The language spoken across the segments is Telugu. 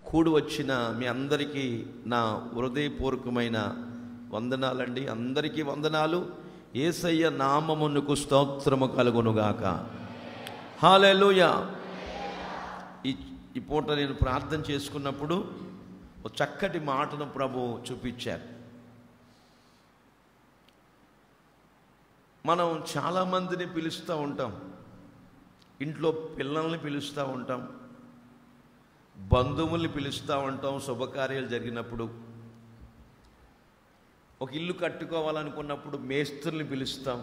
కూడి వచ్చిన మీ అందరికీ నా హృదయపూర్వకమైన వందనాలండి అందరికీ వందనాలు ఏసయ్య నామమునకు స్తోత్రము కలుగునుగాక హాలెలూయా ఈ ఈ పూట నేను ప్రార్థన చేసుకున్నప్పుడు ఒక చక్కటి మాటను ప్రభు చూపించారు మనం చాలామందిని పిలుస్తూ ఉంటాం ఇంట్లో పిల్లల్ని పిలుస్తూ ఉంటాం బంధువుల్ని పిలుస్తూ ఉంటాం శుభకార్యాలు జరిగినప్పుడు ఒక ఇల్లు కట్టుకోవాలనుకున్నప్పుడు మేస్త్రుల్ని పిలుస్తాం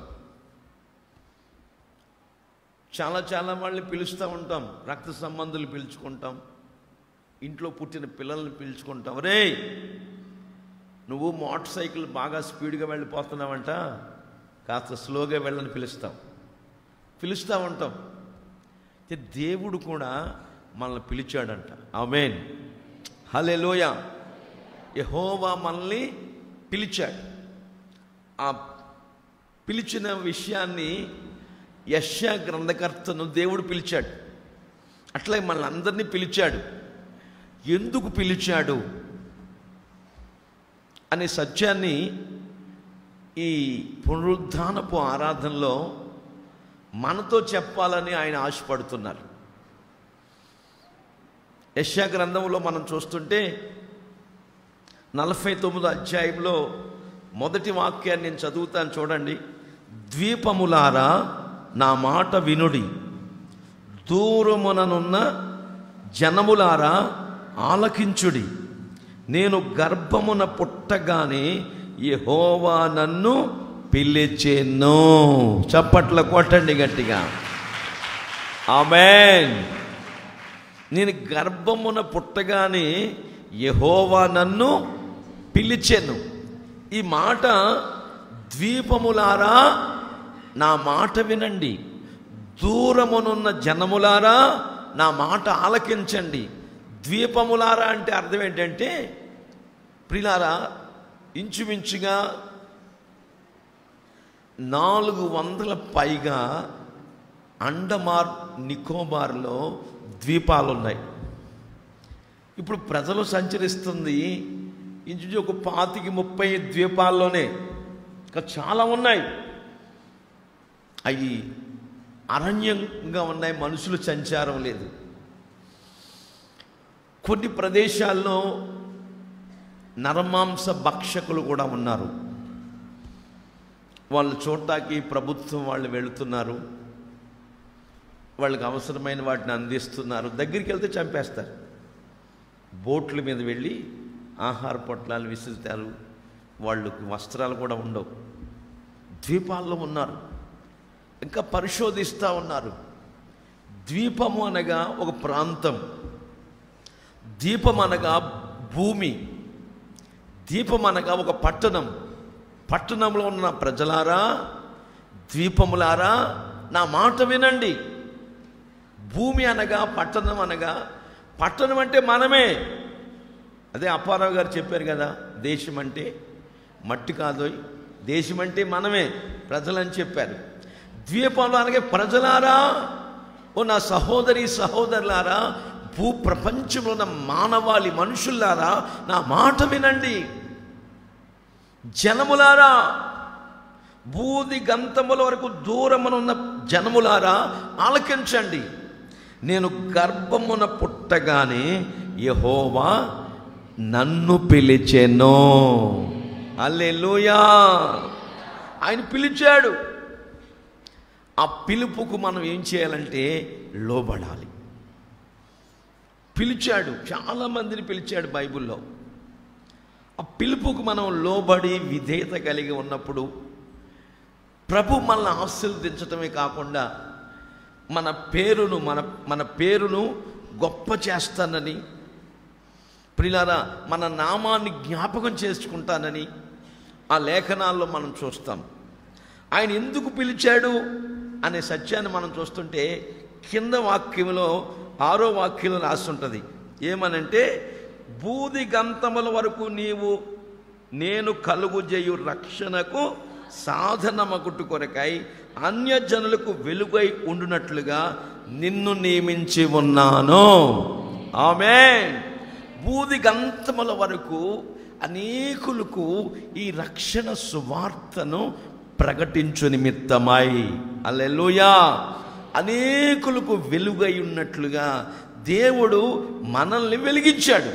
చాలా చాలా వాళ్ళని పిలుస్తూ ఉంటాం రక్త సంబంధులు పిలుచుకుంటాం ఇంట్లో పుట్టిన పిల్లల్ని పిలుచుకుంటాం రే నువ్వు మోటార్ సైకిల్ బాగా స్పీడ్గా వెళ్ళిపోతున్నావంట కాస్త స్లోగా వెళ్ళని పిలుస్తాం పిలుస్తూ ఉంటాం అయితే దేవుడు కూడా మనల్ని పిలిచాడంట ఆమెన్ హలే లోయ యహోవా మనల్ని పిలిచాడు ఆ పిలిచిన విషయాన్ని యశ గ్రంథకర్తను దేవుడు పిలిచాడు అట్లే మనల్ని అందరినీ పిలిచాడు ఎందుకు పిలిచాడు అనే సత్యాన్ని ఈ పునరుద్ధానపు ఆరాధనలో మనతో చెప్పాలని ఆయన ఆశపడుతున్నారు యశా గ్రంథంలో మనం చూస్తుంటే నలభై తొమ్మిదో అధ్యాయంలో మొదటి వాక్యాన్ని నేను చదువుతాను చూడండి ద్వీపములారా నా మాట వినుడి దూరముననున్న జనములారా ఆలకించుడి నేను గర్భమున పుట్టగానే యెహోవా నన్ను పిలిచెను చప్పట్ల కొట్టండి గట్టిగా ఆమెన్ నేను గర్భమున పుట్టగానే యెహోవా నన్ను పిలిచెను ఈ మాట ద్వీపములారా నా మాట వినండి దూరమునున్న జనములారా నా మాట ఆలకించండి ద్వీపములారా అంటే అర్థం ఏంటంటే ప్రిలారా ఇంచుమించుగా నాలుగు వందల పైగా అండమార్ నికోబార్లో ద్వీపాలు ఉన్నాయి ఇప్పుడు ప్రజలు సంచరిస్తుంది ఇంచుమించు ఒక పాతికి ముప్పై ద్వీపాల్లోనే ఇంకా చాలా ఉన్నాయి అవి అరణ్యంగా ఉన్నాయి మనుషులు సంచారం లేదు కొన్ని ప్రదేశాల్లో నరమాంస భక్షకులు కూడా ఉన్నారు వాళ్ళు చూడటానికి ప్రభుత్వం వాళ్ళు వెళుతున్నారు వాళ్ళకి అవసరమైన వాటిని అందిస్తున్నారు దగ్గరికి వెళ్తే చంపేస్తారు బోట్ల మీద వెళ్ళి ఆహార పొట్లాలు విసురుతారు వాళ్ళకి వస్త్రాలు కూడా ఉండవు ద్వీపాల్లో ఉన్నారు ఇంకా పరిశోధిస్తూ ఉన్నారు ద్వీపము అనగా ఒక ప్రాంతం దీపం అనగా భూమి దీపం అనగా ఒక పట్టణం పట్టణంలో ఉన్న ప్రజలారా ద్వీపములారా నా మాట వినండి భూమి అనగా పట్టణం అనగా పట్టణం అంటే మనమే అదే అప్పారావు గారు చెప్పారు కదా దేశం అంటే మట్టి కాదోయ్ దేశం అంటే మనమే ప్రజలని చెప్పారు ద్వీపంలో అనగా ప్రజలారా ఓ నా సహోదరి సహోదరులారా భూ ప్రపంచంలో ఉన్న మానవాళి మనుషులారా నా మాట వినండి జనములారా బూది గంతముల వరకు దూరమునున్న జనములారా ఆలకించండి నేను గర్భమున పుట్టగానే యహోవా నన్ను పిలిచెను అల్లెలుయా ఆయన పిలిచాడు ఆ పిలుపుకు మనం ఏం చేయాలంటే లోబడాలి పిలిచాడు చాలామందిని పిలిచాడు బైబిల్లో ఆ పిలుపుకు మనం లోబడి విధేయత కలిగి ఉన్నప్పుడు ప్రభు మనల్ని ఆశీర్వదించటమే కాకుండా మన పేరును మన మన పేరును గొప్ప చేస్తానని ప్రిలారా మన నామాన్ని జ్ఞాపకం చేసుకుంటానని ఆ లేఖనాల్లో మనం చూస్తాం ఆయన ఎందుకు పిలిచాడు అనే సత్యాన్ని మనం చూస్తుంటే కింద వాక్యంలో ఆరో వాక్యంలో రాస్తుంటుంది ఏమనంటే బూది గంతముల వరకు నీవు నేను కలుగు చేయు రక్షణకు సాధనమగుట్టు కొరకై అన్యజనులకు వెలుగై ఉండునట్లుగా నిన్ను నియమించి ఉన్నాను ఆమె బూది గంతముల వరకు అనేకులకు ఈ రక్షణ సువార్తను ప్రకటించు నిమిత్తమై అల్లెలుయా అనేకులకు వెలుగై ఉన్నట్లుగా దేవుడు మనల్ని వెలిగించాడు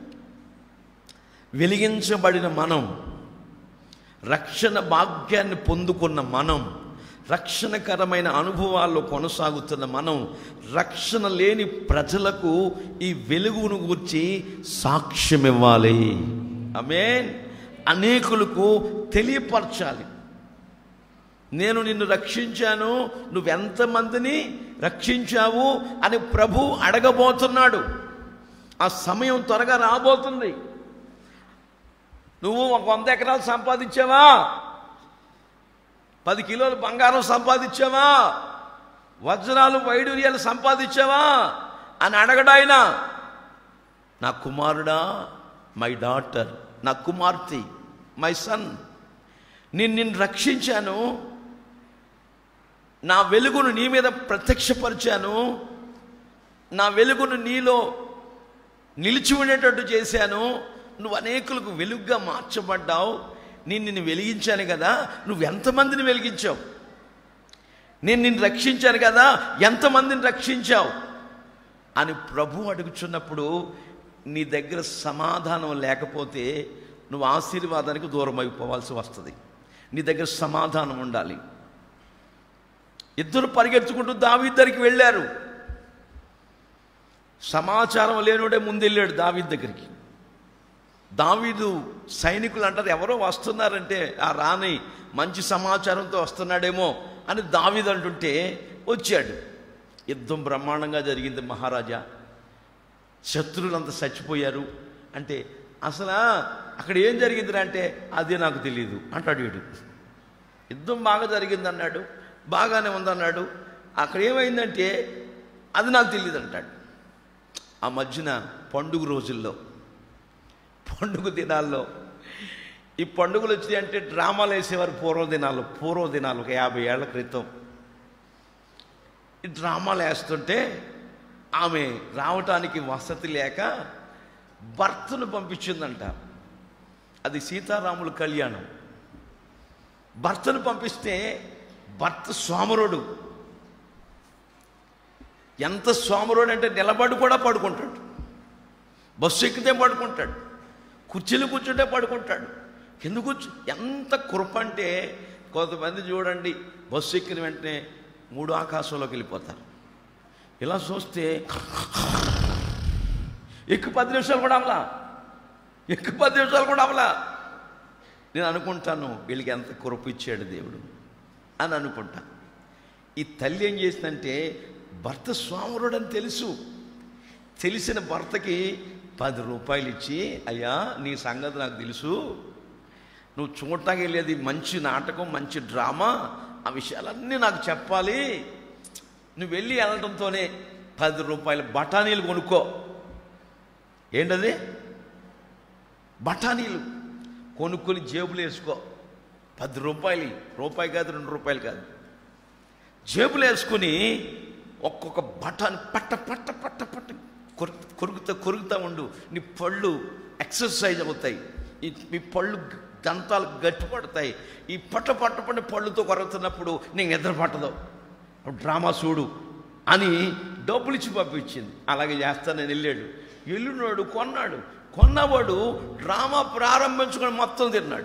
వెలిగించబడిన మనం రక్షణ భాగ్యాన్ని పొందుకున్న మనం రక్షణకరమైన అనుభవాల్లో కొనసాగుతున్న మనం రక్షణ లేని ప్రజలకు ఈ వెలుగును గూర్చి సాక్ష్యం ఇవ్వాలి ఆమేన్ అనేకులకు తెలియపరచాలి నేను నిన్ను రక్షించాను నువ్వెంతమందిని రక్షించావు అని ప్రభు అడగబోతున్నాడు ఆ సమయం త్వరగా రాబోతుంది నువ్వు ఒక వంద ఎకరాలు సంపాదించావా పది కిలోలు బంగారం సంపాదించావా వజ్రాలు వైడూర్యాలు సంపాదించావా అని అడగడాయన నా కుమారుడా మై డాటర్ నా కుమార్తె మై సన్ నేను నిన్ను రక్షించాను నా వెలుగును నీ మీద ప్రత్యక్షపరిచాను నా వెలుగును నీలో నిలిచి ఉండేటట్టు చేశాను నువ్వు అనేకులకు వెలుగుగా మార్చబడ్డావు నేను నిన్ను వెలిగించాను కదా నువ్వు ఎంతమందిని వెలిగించావు నేను నిన్ను రక్షించాను కదా ఎంతమందిని రక్షించావు అని ప్రభు అడుగుచున్నప్పుడు నీ దగ్గర సమాధానం లేకపోతే నువ్వు ఆశీర్వాదానికి దూరం అయిపోవాల్సి వస్తుంది నీ దగ్గర సమాధానం ఉండాలి ఇద్దరు పరిగెత్తుకుంటూ దావీద్దరికి వెళ్ళారు సమాచారం లేనుడే ముందెళ్ళాడు దావీద్ దగ్గరికి దావీదు సైనికులు అంటారు ఎవరో వస్తున్నారంటే ఆ రాణి మంచి సమాచారంతో వస్తున్నాడేమో అని దావీదు అంటుంటే వచ్చాడు యుద్ధం బ్రహ్మాండంగా జరిగింది మహారాజా శత్రువులంతా చచ్చిపోయారు అంటే అసలు అక్కడ ఏం జరిగిందిరా అంటే అదే నాకు తెలియదు అంటాడు వీడు యుద్ధం బాగా జరిగింది అన్నాడు బాగానే ఉందన్నాడు అక్కడ ఏమైందంటే అది నాకు తెలియదు అంటాడు ఆ మధ్యన పండుగ రోజుల్లో పండుగ దినాల్లో ఈ పండుగలు వచ్చాయి అంటే డ్రామాలు వేసేవారు పూర్వ దినాలు పూర్వ దినాలు ఒక యాభై ఏళ్ల క్రితం ఈ డ్రామాలు వేస్తుంటే ఆమె రావటానికి వసతి లేక భర్తను పంపించిందంట అది సీతారాముల కళ్యాణం భర్తను పంపిస్తే భర్త సోమరుడు ఎంత సోమరుడు అంటే నిలబడి కూడా పడుకుంటాడు బస్సు ఎక్కితే పడుకుంటాడు కుర్చీలు కూర్చుంటే పడుకుంటాడు ఎందుకు కూర్చు ఎంత కృప అంటే కొంతమంది చూడండి బస్సు ఎక్కిన వెంటనే మూడు ఆకాశంలోకి వెళ్ళిపోతారు ఇలా చూస్తే ఎక్కువ పది నిమిషాలు కూడా అవలా ఎక్కువ పది నిమిషాలు కూడా అవలా నేను అనుకుంటాను వీళ్ళకి ఎంత కృప ఇచ్చాడు దేవుడు అని అనుకుంటా ఈ తల్లి ఏం చేసిందంటే భర్త స్వామురుడు అని తెలుసు తెలిసిన భర్తకి పది రూపాయలు ఇచ్చి అయ్యా నీ సంగతి నాకు తెలుసు నువ్వు చూడటానికి వెళ్ళేది మంచి నాటకం మంచి డ్రామా ఆ విషయాలన్నీ నాకు చెప్పాలి నువ్వు వెళ్ళి వెళ్ళడంతోనే పది రూపాయల బఠానీలు కొనుక్కో ఏంటది బఠానీలు కొనుక్కొని జేబులు వేసుకో పది రూపాయలు రూపాయి కాదు రెండు రూపాయలు కాదు జేబులు వేసుకుని ఒక్కొక్క బఠాని పట్ట పట్ట పట్ట పట్ట కొరు కొరుకుతా కొరుకుతా ఉండు నీ పళ్ళు ఎక్సర్సైజ్ అవుతాయి ఈ మీ పళ్ళు దంతాలు గట్టిపడతాయి ఈ పట్ట పట్ట పట్ట పళ్ళుతో కొరుకుతున్నప్పుడు నీకు నిద్ర పట్టదు అప్పుడు డ్రామా చూడు అని డబ్బులు ఇచ్చి పంపించింది అలాగే చేస్తానని వెళ్ళాడు వెళ్ళినాడు కొన్నాడు కొన్నవాడు డ్రామా ప్రారంభించుకొని మొత్తం తిన్నాడు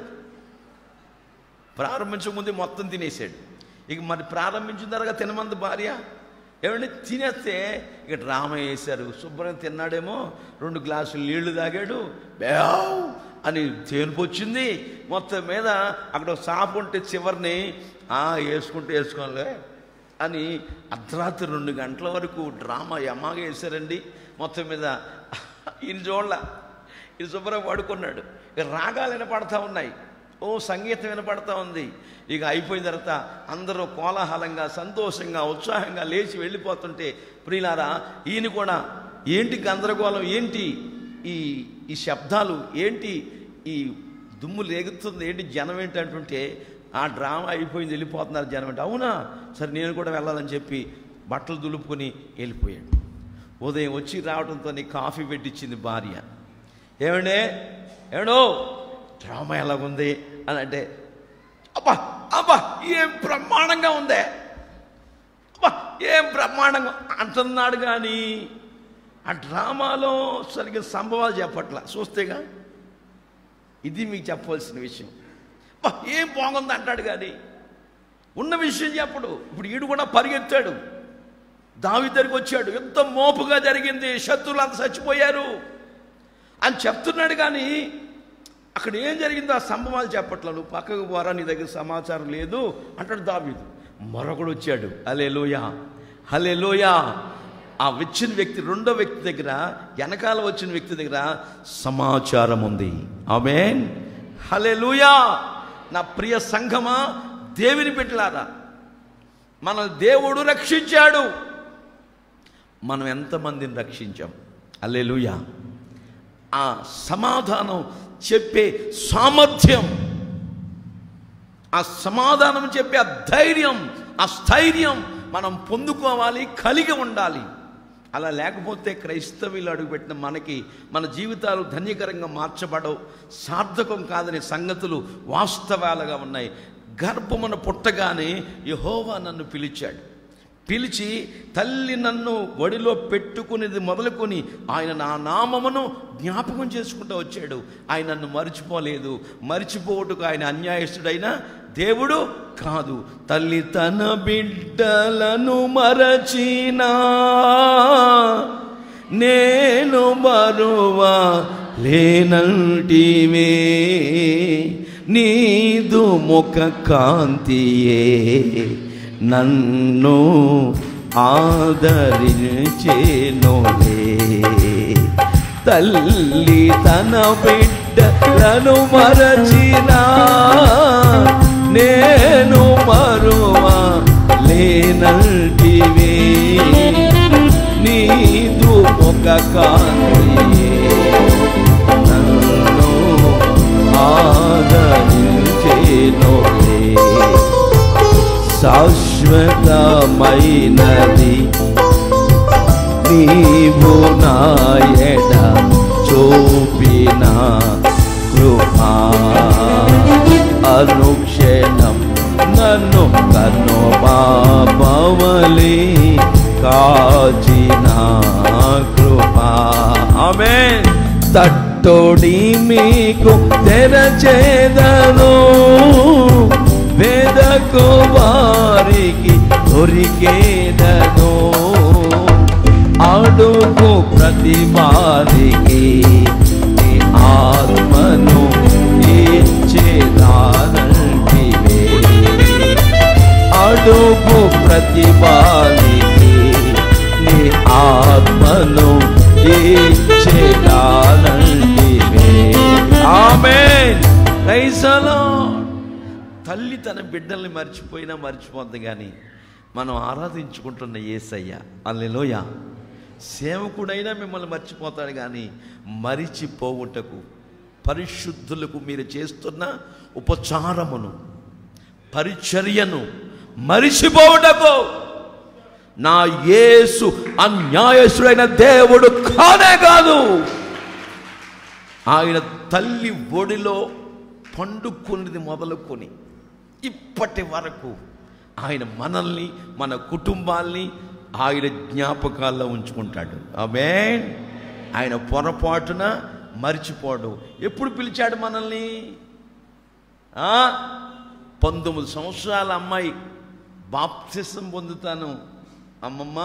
ప్రారంభించకముందే మొత్తం తినేసాడు ఇక మరి ప్రారంభించిన తర్వాత తినమంది భార్య ఏమంటే తినేస్తే ఇక డ్రామా వేశారు శుభ్రంగా తిన్నాడేమో రెండు గ్లాసులు నీళ్లు తాగాడు బేవ్ అని తేనుపు వచ్చింది మొత్తం మీద అక్కడ ఒక సాపు ఉంటే చివరిని ఆ వేసుకుంటే వేసుకోలే అని అర్ధరాత్రి రెండు గంటల వరకు డ్రామా యమాగా వేశారండి మొత్తం మీద ఈయన చూడలా ఇది శుభ్రంగా పడుకున్నాడు ఇక రాగాలు వినపడతా ఉన్నాయి ఓ సంగీతం వినపడతా ఉంది ఇక అయిపోయిన తర్వాత అందరూ కోలాహలంగా సంతోషంగా ఉత్సాహంగా లేచి వెళ్ళిపోతుంటే ప్రియులారా ఈయన కూడా ఏంటి గందరగోళం ఏంటి ఈ ఈ శబ్దాలు ఏంటి ఈ దుమ్ము రేగుతుంది ఏంటి జనం ఏంటి అంటుంటే ఆ డ్రామా అయిపోయింది వెళ్ళిపోతున్నారు జనం అంటే అవునా సరే నేను కూడా వెళ్ళాలని చెప్పి బట్టలు దులుపుకొని వెళ్ళిపోయాడు ఉదయం వచ్చి రావడంతో కాఫీ పెట్టించింది భార్య ఏమండే ఏమడో డ్రామా ఎలాగుంది అని అంటే అబ్బా అబ్బా ఏం బ్రహ్మాండంగా ఉందే అబ్బా ఏం బ్రహ్మాండంగా అంటున్నాడు కానీ ఆ డ్రామాలో సరిగ్గా సంభవాలు చెప్పట్ల చూస్తేగా ఇది మీకు చెప్పవలసిన విషయం అబ్బా ఏం బాగుంది అంటాడు కానీ ఉన్న విషయం చెప్పడు ఇప్పుడు ఈడు కూడా పరిగెత్తాడు దావి దగ్గరికి వచ్చాడు ఎంత మోపుగా జరిగింది శత్రువులు అంత చచ్చిపోయారు అని చెప్తున్నాడు కానీ అక్కడ ఏం జరిగిందో ఆ సంభవాలు చెప్పట్ల నువ్వు పక్కకు పోరా నీ దగ్గర సమాచారం లేదు అంటాడు దావీదు మరొకడు వచ్చాడు హలే లోయ హలే లోయ ఆ వచ్చిన వ్యక్తి రెండో వ్యక్తి దగ్గర వెనకాల వచ్చిన వ్యక్తి దగ్గర సమాచారం ఉంది ఆమెన్ హలే నా ప్రియ సంఘమా దేవుని పెట్టలారా మన దేవుడు రక్షించాడు మనం ఎంతమందిని రక్షించాం అల్లెలుయా ఆ సమాధానం చెప్పే సామర్థ్యం ఆ సమాధానం చెప్పే ఆ ధైర్యం ఆ స్థైర్యం మనం పొందుకోవాలి కలిగి ఉండాలి అలా లేకపోతే క్రైస్తవులు అడుగుపెట్టిన మనకి మన జీవితాలు ధన్యకరంగా మార్చబడవు సార్థకం కాదనే సంగతులు వాస్తవాలుగా ఉన్నాయి గర్భమున పుట్టగానే యహోవా నన్ను పిలిచాడు పిలిచి తల్లి నన్ను ఒడిలో పెట్టుకునేది మొదలుకొని ఆయన నా నామమును జ్ఞాపకం చేసుకుంటూ వచ్చాడు ఆయన నన్ను మర్చిపోలేదు మర్చిపోవటకు ఆయన అన్యాయస్తుడైన దేవుడు కాదు తల్లి తన బిడ్డలను మరచినా నేను మరువా లేనంటివే నీదు ముఖ కాంతియే నన్ను ఆదరించేనులే తల్లి తన బిడ్డలను మరచినా నేను మరువా లేనంటివే నీదు ఒక కాంతియే నన్ను ఆదరించేనులే శాశ్వతమైనది నీవు నాయడ చూపిన కృపా అనుక్షణం నన్ను కన్ను బాబవలి కాచిన కృపా ఆమె తట్టోడి మీకు తెరచేదను వేదకు వారికి దొరికేదను అడుగు ప్రతి వారికి నీ ఆత్మను ఇచ్చేదానంటివే అడుగు ప్రతి వారికి నీ ఆత్మను ఇచ్చేదానంటివే ఆమేన్ ప్రైజ్ ద లార్డ్ తల్లి తన బిడ్డల్ని మర్చిపోయినా మర్చిపోద్ది కానీ మనం ఆరాధించుకుంటున్న ఏసయ్య అల్లెలోయ సేవకుడైనా మిమ్మల్ని మర్చిపోతాడు కానీ మరిచిపోవుటకు పరిశుద్ధులకు మీరు చేస్తున్న ఉపచారమును పరిచర్యను మరిచిపోవుటకు నా యేసు అన్యాయసుడైన దేవుడు కానే కాదు ఆయన తల్లి ఒడిలో పండుకున్నది మొదలుకొని ఇప్పటి వరకు ఆయన మనల్ని మన కుటుంబాల్ని ఆయన జ్ఞాపకాల్లో ఉంచుకుంటాడు ఆమె ఆయన పొరపాటున మర్చిపోడు ఎప్పుడు పిలిచాడు మనల్ని ఆ? పంతొమ్మిది సంవత్సరాల అమ్మాయి బాప్తిసం పొందుతాను అమ్మమ్మ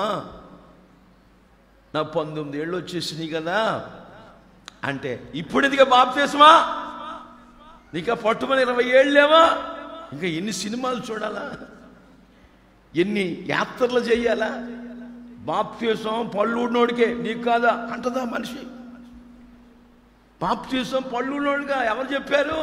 నా పంతొమ్మిది ఏళ్ళు వచ్చేసినాయి కదా అంటే ఇప్పుడు ఇదిగా బాప్తిసమా నీకు పట్టుమని ఇరవై ఏళ్ళు లేవా ఇంకా ఎన్ని సినిమాలు చూడాలా ఎన్ని యాత్రలు చేయాలా బాప్తీసం పళ్ళుడినోడికే నీకు కాదా అంటదా మనిషి బాప్తీసం పళ్ళుడినోడిగా ఎవరు చెప్పారు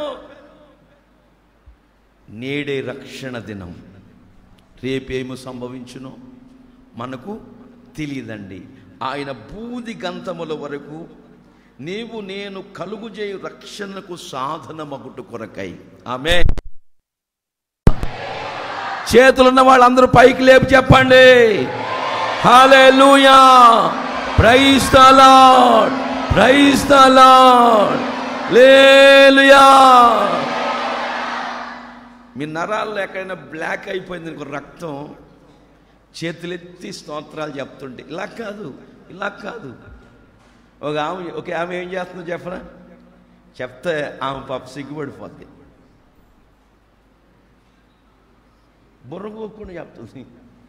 నేడే రక్షణ దినం రేపేమి సంభవించునో మనకు తెలియదండి ఆయన బూది గంతముల వరకు నీవు నేను కలుగు చేయు రక్షణకు సాధనమగుట కొరకై ఆమె చేతులున్న వాళ్ళందరూ పైకి లేపు చెప్పండి hallelujah praise the lord praise the lord లేలుయా మీ నరాల్లో ఎక్కడైనా బ్లాక్ అయిపోయింది అనుకో రక్తం చేతులెత్తి స్తోత్రాలు చెప్తుంటే ఇలా కాదు ఇలా కాదు ఒక ఆమె ఒక ఆమె ఏం చేస్తుందో చెప్పరా చెప్తే ఆమె పాప సిగ్గుపడిపోద్ది బుర్ర పోకుండా చెప్తుంది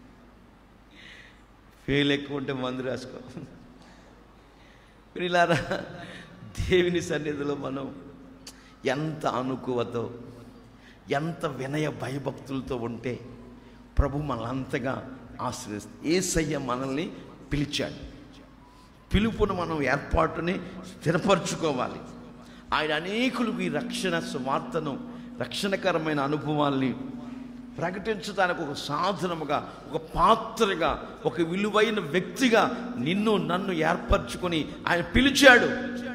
ఫెయిల్ ఎక్కువ ఉంటే మందు రాసుకో ప్రియులారా దేవుని సన్నిధిలో మనం ఎంత అనుకువతో ఎంత వినయ భయభక్తులతో ఉంటే ప్రభు మనల్ని అంతగా ఆశ్రయిస్తుంది ఏసయ్య మనల్ని పిలిచాడు పిలుపును మనం ఏర్పాటుని స్థిరపరచుకోవాలి ఆయన అనేకులకు ఈ రక్షణ సువార్తను రక్షణకరమైన అనుభవాల్ని ప్రకటించడానికి ఒక సాధనముగా ఒక పాత్రగా ఒక విలువైన వ్యక్తిగా నిన్ను నన్ను ఏర్పరచుకొని ఆయన పిలిచాడు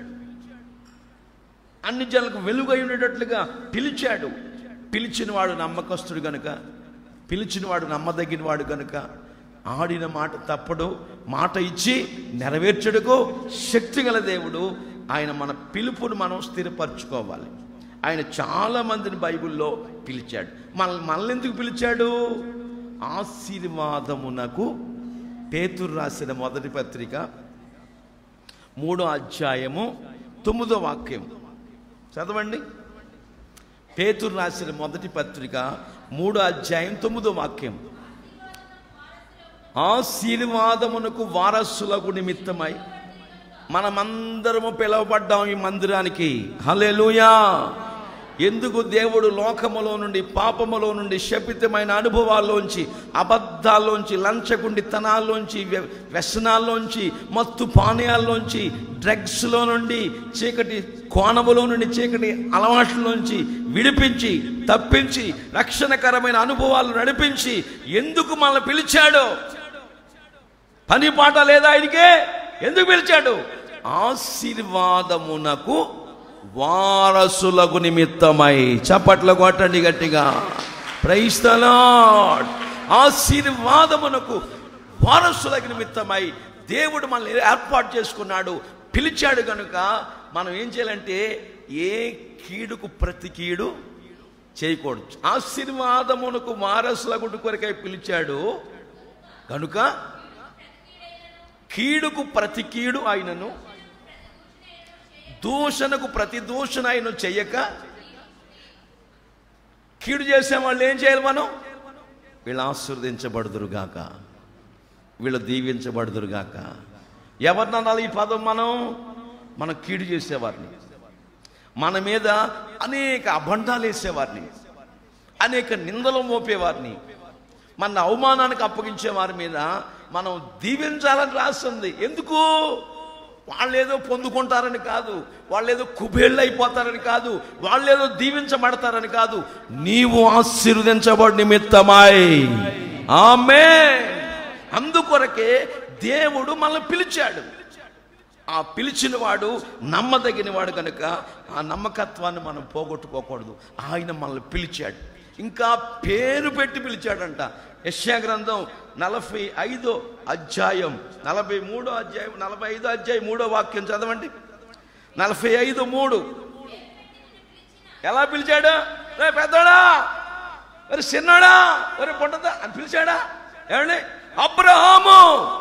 అన్ని జనులకు వెలుగై ఉండేటట్లుగా పిలిచాడు పిలిచినవాడు నమ్మకస్తుడు గనుక పిలిచినవాడు నమ్మదగిన వాడు గనుక ఆడిన మాట తప్పడు మాట ఇచ్చి నెరవేర్చడుకు శక్తి గల దేవుడు ఆయన మన పిలుపును మనం స్థిరపరచుకోవాలి ఆయన చాలా మందిని బైబిల్లో పిలిచాడు మనల్ని మనల్ని ఎందుకు పిలిచాడు ఆశీర్వాదమునకు పేతురు రాసిన మొదటి పత్రిక మూడో అధ్యాయము తొమ్మిదో వాక్యం చదవండి పేతురు రాసిన మొదటి పత్రిక మూడో అధ్యాయం తొమ్మిదో వాక్యం ఆశీర్వాదమునకు వారసులకు నిమిత్తమై మనమందరము పిలువబడ్డాం ఈ మందిరానికి హల్లెలూయా ఎందుకు దేవుడు లోకములో నుండి పాపములో నుండి శపితమైన అనుభవాల్లోంచి అబద్ధాల్లోంచి లంచగుండితనాల్లోంచి వ్య- వ్యసనాల్లోంచి మత్తు పానీయాల్లోంచి డ్రగ్స్లో నుండి చీకటి కోణములో నుండి చీకటి అలవాట్లలోంచి విడిపించి తప్పించి రక్షణకరమైన అనుభవాలు నడిపించి ఎందుకు మనల్ని పిలిచాడో పని పాట లేదా ఆయనకే ఎందుకు పిలిచాడు ఆశీర్వాదమునకు వారసులకు నిమిత్తమై చప్పట్లు కొట్టండి గట్టిగా ప్రైస్తలాడ్ ఆశీర్వాదమునకు వారసులకు నిమిత్తమై దేవుడు మనల్ని ఏర్పాటు చేసుకున్నాడు పిలిచాడు కనుక మనం ఏం చేయాలంటే ఏ కీడుకు ప్రతి కీడు చేయకూడదు ఆశీర్వాదమునకు వారసులకు కొరకై పిలిచాడు కనుక కీడుకు ప్రతి కీడు ఆయనను దూషణకు ప్రతి దూషణ ఆయన చెయ్యక కీడు చేసే వాళ్ళు ఏం చేయాలి మనం వీళ్ళు ఆశీర్వదించబడుదురుగాక వీళ్ళు దీవించబడుదురుగాక ఎవరిని అనాలి ఈ పదం మనం మనం కీడు చేసేవారిని మన మీద అనేక అబండాలు వేసేవారిని అనేక నిందలు మోపేవారిని మన అవమానానికి అప్పగించే వారి మీద మనం దీవించాలని రాస్తుంది ఎందుకు వాళ్ళు ఏదో పొందుకుంటారని కాదు వాళ్ళు ఏదో కుబేళ్ళు అయిపోతారని కాదు వాళ్ళు ఏదో దీవించబడతారని కాదు నీవు ఆశీర్వదించబడి నిమిత్తమై ఆమె అందుకొరకే దేవుడు మనల్ని పిలిచాడు ఆ పిలిచిన వాడు నమ్మదగిన వాడు కనుక ఆ నమ్మకత్వాన్ని మనం పోగొట్టుకోకూడదు ఆయన మనల్ని పిలిచాడు ఇంకా పేరు పెట్టి పిలిచాడంట యశ్యా గ్రంథం నలభై ఐదో అధ్యాయం నలభై మూడో అధ్యాయం నలభై ఐదో అధ్యాయం మూడో వాక్యం చదవండి నలభై ఐదు మూడు ఎలా పిలిచాడు రే పెద్దోడా మరి చిన్నోడా మరి పొట్టదా అని పిలిచాడా ఏమండి అబ్రహాము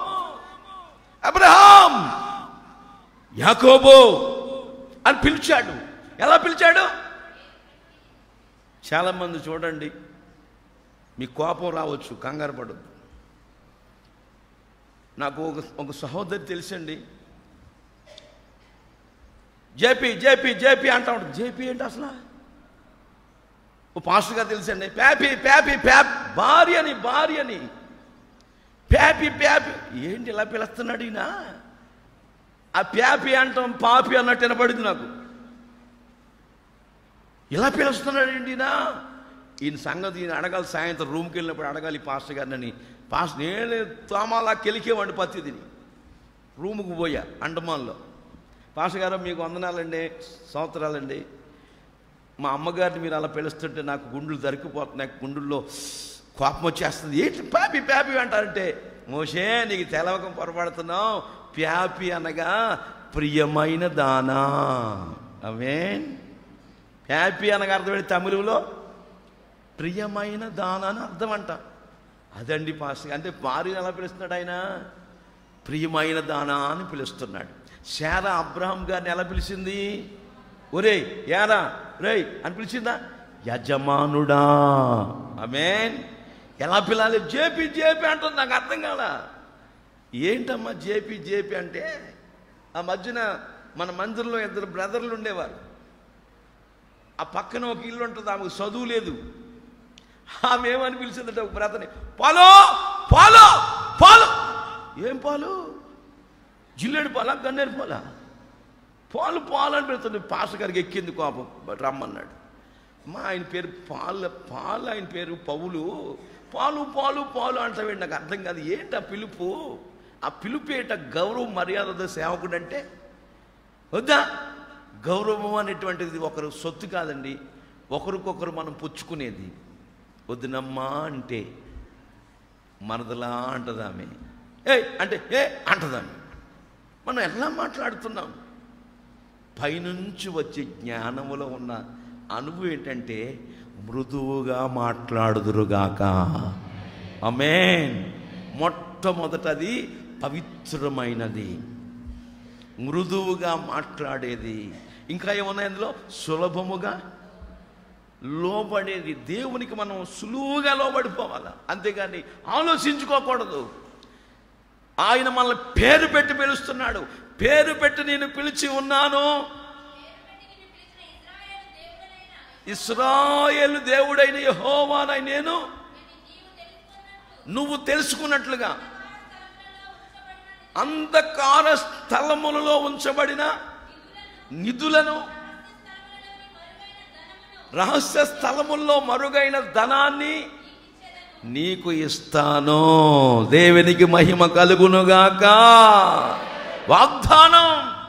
అబ్రహాం యాకోబు అని పిలిచాడు ఎలా పిలిచాడు చాలామంది చూడండి మీ కోపం రావచ్చు కంగారు పడద్దు నాకు ఒక ఒక సహోదరి తెలుసండి జేపీ జేపీ జేపీ అంటా ఉంటుంది జేపీ ఏంటి అసలు ఓ పాస్టర్ గారు తెలుసండి ప్యాపీ ప్యాపీ ప్యాప్ భార్యని భార్యని ప్యాపీ ప్యాపీ ఏంటి ఇలా పిలుస్తున్నాడు ఈయన ఆ ప్యాపి అంటాం పాపి అన్నట్టు వినపడింది నాకు ఇలా పిలుస్తున్నాడు ఏంటినా ఈయన సంగతి ఈయన అడగాలి సాయంత్రం రూమ్కి వెళ్ళినప్పుడు అడగాలి ఈ పాస్టర్ గారిని పాస్టర్ నేను తోమాలా కెలికేవాడిని పత్తిదిని రూముకు పోయా అండమాన్లో పాస్టర్ గారు మీకు వందనాలండి సంవత్సరాలండి మా అమ్మగారిని మీరు అలా పిలుస్తుంటే నాకు గుండెలు దరికిపోతున్నాయి గుండెల్లో కోపం వచ్చేస్తుంది ఏంటి ప్యాపి ప్యాపి అంటారంటే మోషే నీకు తెలవకం పొరపడుతున్నావు ప్యాపి అనగా ప్రియమైన దానా అవేన్ హ్యాపీ అనగా అర్థం తమిళంలో ప్రియమైన దాన అని అర్థం అంట అదండి పాస్టర్ అంటే భార్య ఎలా పిలుస్తున్నాడు ఆయన ప్రియమైన దానా అని పిలుస్తున్నాడు శారా అబ్రహాం గారిని ఎలా పిలిచింది ఒరే యారా రేయ్ అని పిలిచిందా యజమానుడా ఆమేన్ ఎలా పిలాలి జేపీ జేపీ అంటుంది నాకు అర్థం కాలా ఏంటమ్మా జేపీ జేపీ అంటే ఆ మధ్యన మన మందిరంలో ఇద్దరు బ్రదర్లు ఉండేవారు ఆ పక్కన ఒక ఇల్లు ఉంటుంది ఆమెకు చదువు లేదు ఆమె ఏమని పిలిచిందంటే ఒక బ్రదర్ని పాలో పాలో పాలు ఏం పాలు జిల్లేడు పాలా గన్నేరు పాలా పాలు పాలు అని పెడుతుంది పాస్ గారికి ఎక్కింది కోపం బట్ రమ్మన్నాడు మా ఆయన పేరు పాల పాలు ఆయన పేరు పౌలు పాలు పాలు పాలు అంటావేంటి నాకు అర్థం కాదు ఏంటి ఆ పిలుపు ఆ పిలుపు ఏంట గౌరవ మర్యాద సేవకుడు అంటే వద్దా గౌరవం అనేటువంటిది ఒకరు సొత్తు కాదండి ఒకరికొకరు మనం పుచ్చుకునేది వద్దునమ్మా అంటే మనదలా అంటదామె ఏ అంటే ఏ అంటదామె మనం ఎలా మాట్లాడుతున్నాం పైనుంచి వచ్చే జ్ఞానములో ఉన్న అనుభవం ఏంటంటే మృదువుగా మాట్లాడుదురుగాక అమేన్ మొట్టమొదటది పవిత్రమైనది మృదువుగా మాట్లాడేది ఇంకా ఏమున్నాయి అందులో సులభముగా లోబడేది దేవునికి మనం సులువుగా లోబడిపోవాలి అంతేగాని ఆలోచించుకోకూడదు ఆయన మనల్ని పేరు పెట్టి పిలుస్తున్నాడు పేరు పెట్టి నేను పిలిచి ఉన్నాను ఇస్రాయేలు దేవుడైన యెహోవానై నేను నువ్వు తెలుసుకున్నట్లుగా అంధకార స్థలములలో ఉంచబడిన నిధులను రహస్య స్థలముల్లో మరుగైన ధనాన్ని నీకు ఇస్తాను దేవునికి మహిమ కలుగునుగాక వాగ్దానం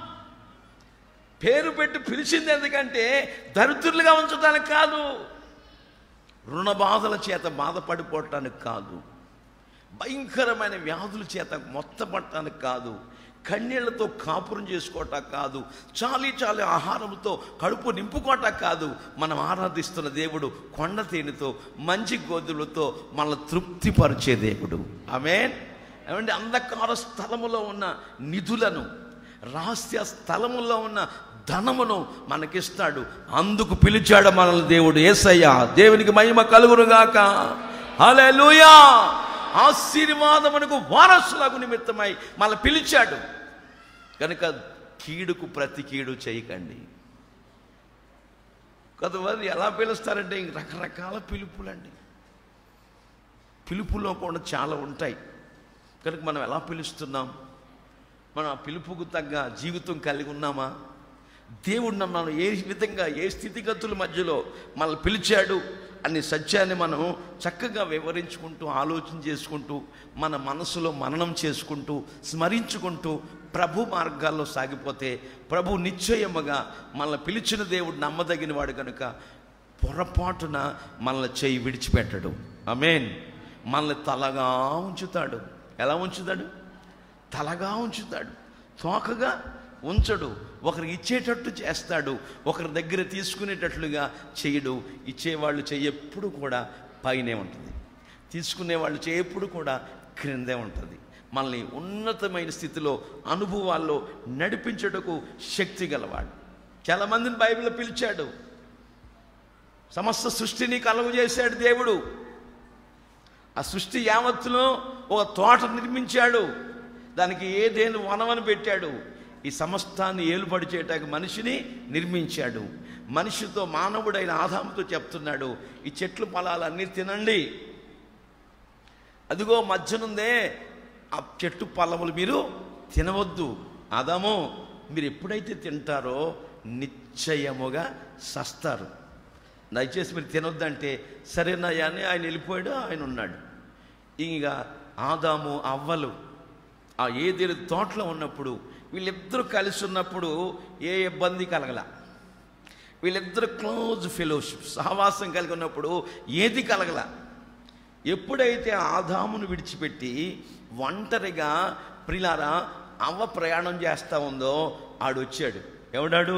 పేరు పెట్టి పిలిచింది ఎందుకంటే దరిద్రులుగా ఉంచడానికి కాదు రుణ బాధల చేత బాధపడిపోవటానికి కాదు భయంకరమైన వ్యాధుల చేత మొత్తపడటానికి కాదు కన్నీళ్లతో కాపురం చేసుకోవటం కాదు చాలి చాలి ఆహారంతో కడుపు నింపుకోవటం కాదు మనం ఆరాధిస్తున్న దేవుడు కొండ తేనెతో మంచి గోధులతో మనల్ని తృప్తిపరిచే దేవుడు ఆమెన్ ఏమంటే అంధకార స్థలములో ఉన్న నిధులను రహస్య స్థలములో ఉన్న ధనమును మనకిస్తాడు అందుకు పిలిచాడు మనల్ని దేవుడు ఏసయ్య దేవునికి మహిమ కలుగునుగాక హల్లెలూయా ఆశీర్వాదమునకు వారసులకు నిమిత్తమై మన పిలిచాడు కనుక కీడుకు ప్రతి కీడు చేయకండి కొంతమంది ఎలా పిలుస్తారంటే ఇంక రకరకాల పిలుపులండి పిలుపులో కూడా చాలా ఉంటాయి కనుక మనం ఎలా పిలుస్తున్నాం మనం ఆ పిలుపుకు తగ్గ జీవితం కలిగి ఉన్నామా దేవుడు నన్ను ఏ విధంగా ఏ స్థితిగతుల మధ్యలో మనల్ని పిలిచాడు అనే సత్యాన్ని మనం చక్కగా వివరించుకుంటూ ఆలోచన చేసుకుంటూ మన మనసులో మననం చేసుకుంటూ స్మరించుకుంటూ ప్రభు మార్గాల్లో సాగిపోతే ప్రభు నిశ్చయముగా మనల్ని పిలిచిన దేవుడు నమ్మదగిన వాడు కనుక పొరపాటున మనల్ని చేయి విడిచిపెట్టడు అమేన్ మనల్ని తలగా ఉంచుతాడు ఎలా ఉంచుతాడు తలగా ఉంచుతాడు తోకగా ఉంచడు ఒకరికి ఇచ్చేటట్టు చేస్తాడు ఒకరి దగ్గర తీసుకునేటట్లుగా చేయడు ఇచ్చేవాళ్ళు చెయ్యి ఎప్పుడు కూడా పైనే ఉంటుంది తీసుకునేవాళ్ళు చెయ్యి ఎప్పుడు కూడా క్రిందే ఉంటుంది మనల్ని ఉన్నతమైన స్థితిలో అనుభవాల్లో నడిపించుటకు శక్తి గలవాడు చాలామందిని బైబిల్లో పిలిచాడు సమస్త సృష్టిని కలుగు చేశాడు దేవుడు ఆ సృష్టి యావత్తులో ఒక తోట నిర్మించాడు దానికి ఏదేను వనమని పెట్టాడు ఈ సమస్తాన్ని ఏలుబడి చేయటానికి మనిషిని నిర్మించాడు మనిషితో మానవుడైన ఆదాముతో చెప్తున్నాడు ఈ చెట్లు ఫలాలన్నీ తినండి అదిగో మధ్యనుందే ఆ చెట్టు ఫలములు మీరు తినవద్దు ఆదాము మీరు ఎప్పుడైతే తింటారో నిశ్చయముగా సస్తారు దయచేసి మీరు తినొద్దంటే సరేనయ్యా అని ఆయన వెళ్ళిపోయాడు ఆయన ఉన్నాడు ఇంకా ఆదాము అవ్వలు ఆ ఏదేరు తోటలో ఉన్నప్పుడు వీళ్ళిద్దరూ కలిసి ఉన్నప్పుడు ఏ ఇబ్బంది కలగల వీళ్ళిద్దరు క్లోజ్ ఫెలోషిప్ సహవాసం కలిగి ఉన్నప్పుడు ఏది కలగల ఎప్పుడైతే ఆదామును విడిచిపెట్టి ఒంటరిగా ప్రిలారా అవ్వ ప్రయాణం చేస్తూ ఉందో ఆడు వచ్చాడు ఎవడాడు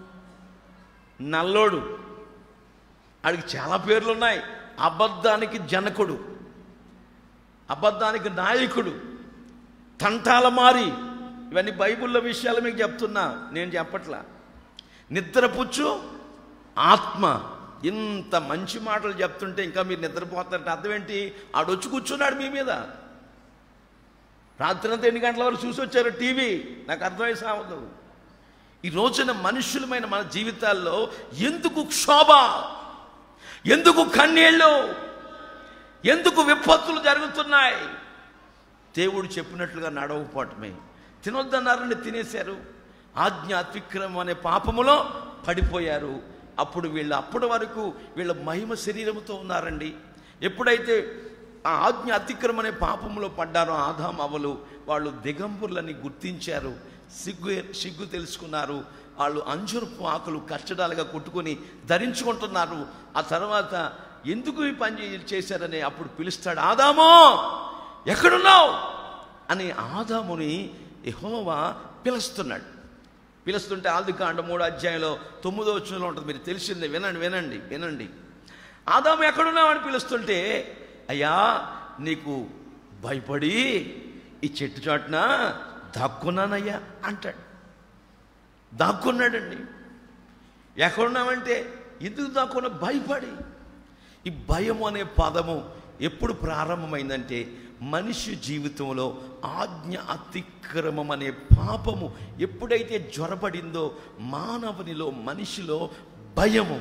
నల్లోడు ఆడికి చాలా పేర్లు ఉన్నాయి అబద్ధానికి జనకుడు అబద్ధానికి నాయకుడు తంటాల మారి ఇవన్నీ బైబిల్లో విషయాలు మీకు చెప్తున్నా నేను చెప్పట్లా నిద్రపుచ్చు ఆత్మ ఇంత మంచి మాటలు చెప్తుంటే ఇంకా మీరు నిద్రపోతారంటే అర్థం ఏంటి ఆడొచ్చి కూర్చున్నాడు మీ మీద రాత్రంతా ఎన్ని గంటల వరకు చూసి వచ్చారు టీవీ నాకు అర్థమై సావదు ఈ రోజున మనుషులమైన మన జీవితాల్లో ఎందుకు క్షోభ ఎందుకు కన్నీళ్ళు ఎందుకు విపత్తులు జరుగుతున్నాయి దేవుడు చెప్పినట్లుగా నడవపోవటమే తినొద్దన్నారని తినేశారు ఆజ్ఞ అతిక్రమం అనే పాపములో పడిపోయారు అప్పుడు వీళ్ళు అప్పటి వరకు వీళ్ళ మహిమ శరీరంతో ఉన్నారండి ఎప్పుడైతే ఆ ఆజ్ఞ అతిక్రమం అనే పాపములో పడ్డారో ఆదాం అవలు వాళ్ళు దిగంబుర్లని గుర్తించారు సిగ్గు సిగ్గు తెలుసుకున్నారు వాళ్ళు అంజురపు ఆకులు కచ్చడాలుగా కుట్టుకొని ధరించుకుంటున్నారు ఆ తర్వాత ఎందుకు ఈ పని చే- చేశారని అప్పుడు పిలుస్తాడు ఆదామో ఎక్కడున్నావు అని ఆదాముని యెహోవా పిలుస్తున్నాడు పిలుస్తుంటే ఆదికాండ మూడో అధ్యాయంలో తొమ్మిదో వచ్చినలో ఉంటుంది మీరు తెలిసిందే వినండి వినండి వినండి ఆదాము ఎక్కడున్నావు అని పిలుస్తుంటే అయ్యా నీకు భయపడి ఈ చెట్టు చాటున దాక్కున్నానయ్యా అంటాడు దాక్కున్నాడండి ఎక్కడున్నామంటే ఎందుకు దాక్కున్నా భయపడి ఈ భయం అనే పదము ఎప్పుడు ప్రారంభమైందంటే మనిషి జీవితంలో ఆజ్ఞ అతిక్రమం అనే పాపము ఎప్పుడైతే జ్వరపడిందో మానవునిలో మనిషిలో భయము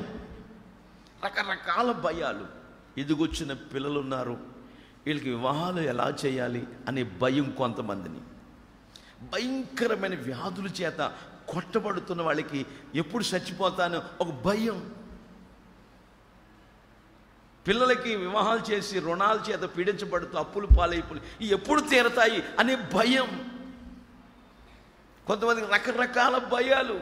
రకరకాల భయాలు ఎదుగొచ్చిన పిల్లలు ఉన్నారు వీళ్ళకి వివాహాలు ఎలా చేయాలి అనే భయం కొంతమందిని భయంకరమైన వ్యాధుల చేత కొట్టబడుతున్న వాళ్ళకి ఎప్పుడు చచ్చిపోతానో ఒక భయం పిల్లలకి వివాహాలు చేసి రుణాల చేత పీడించబడుతూ అప్పులు పాలైపులు ఇవి ఎప్పుడు తీరతాయి అనే భయం కొంతమందికి రకరకాల భయాలు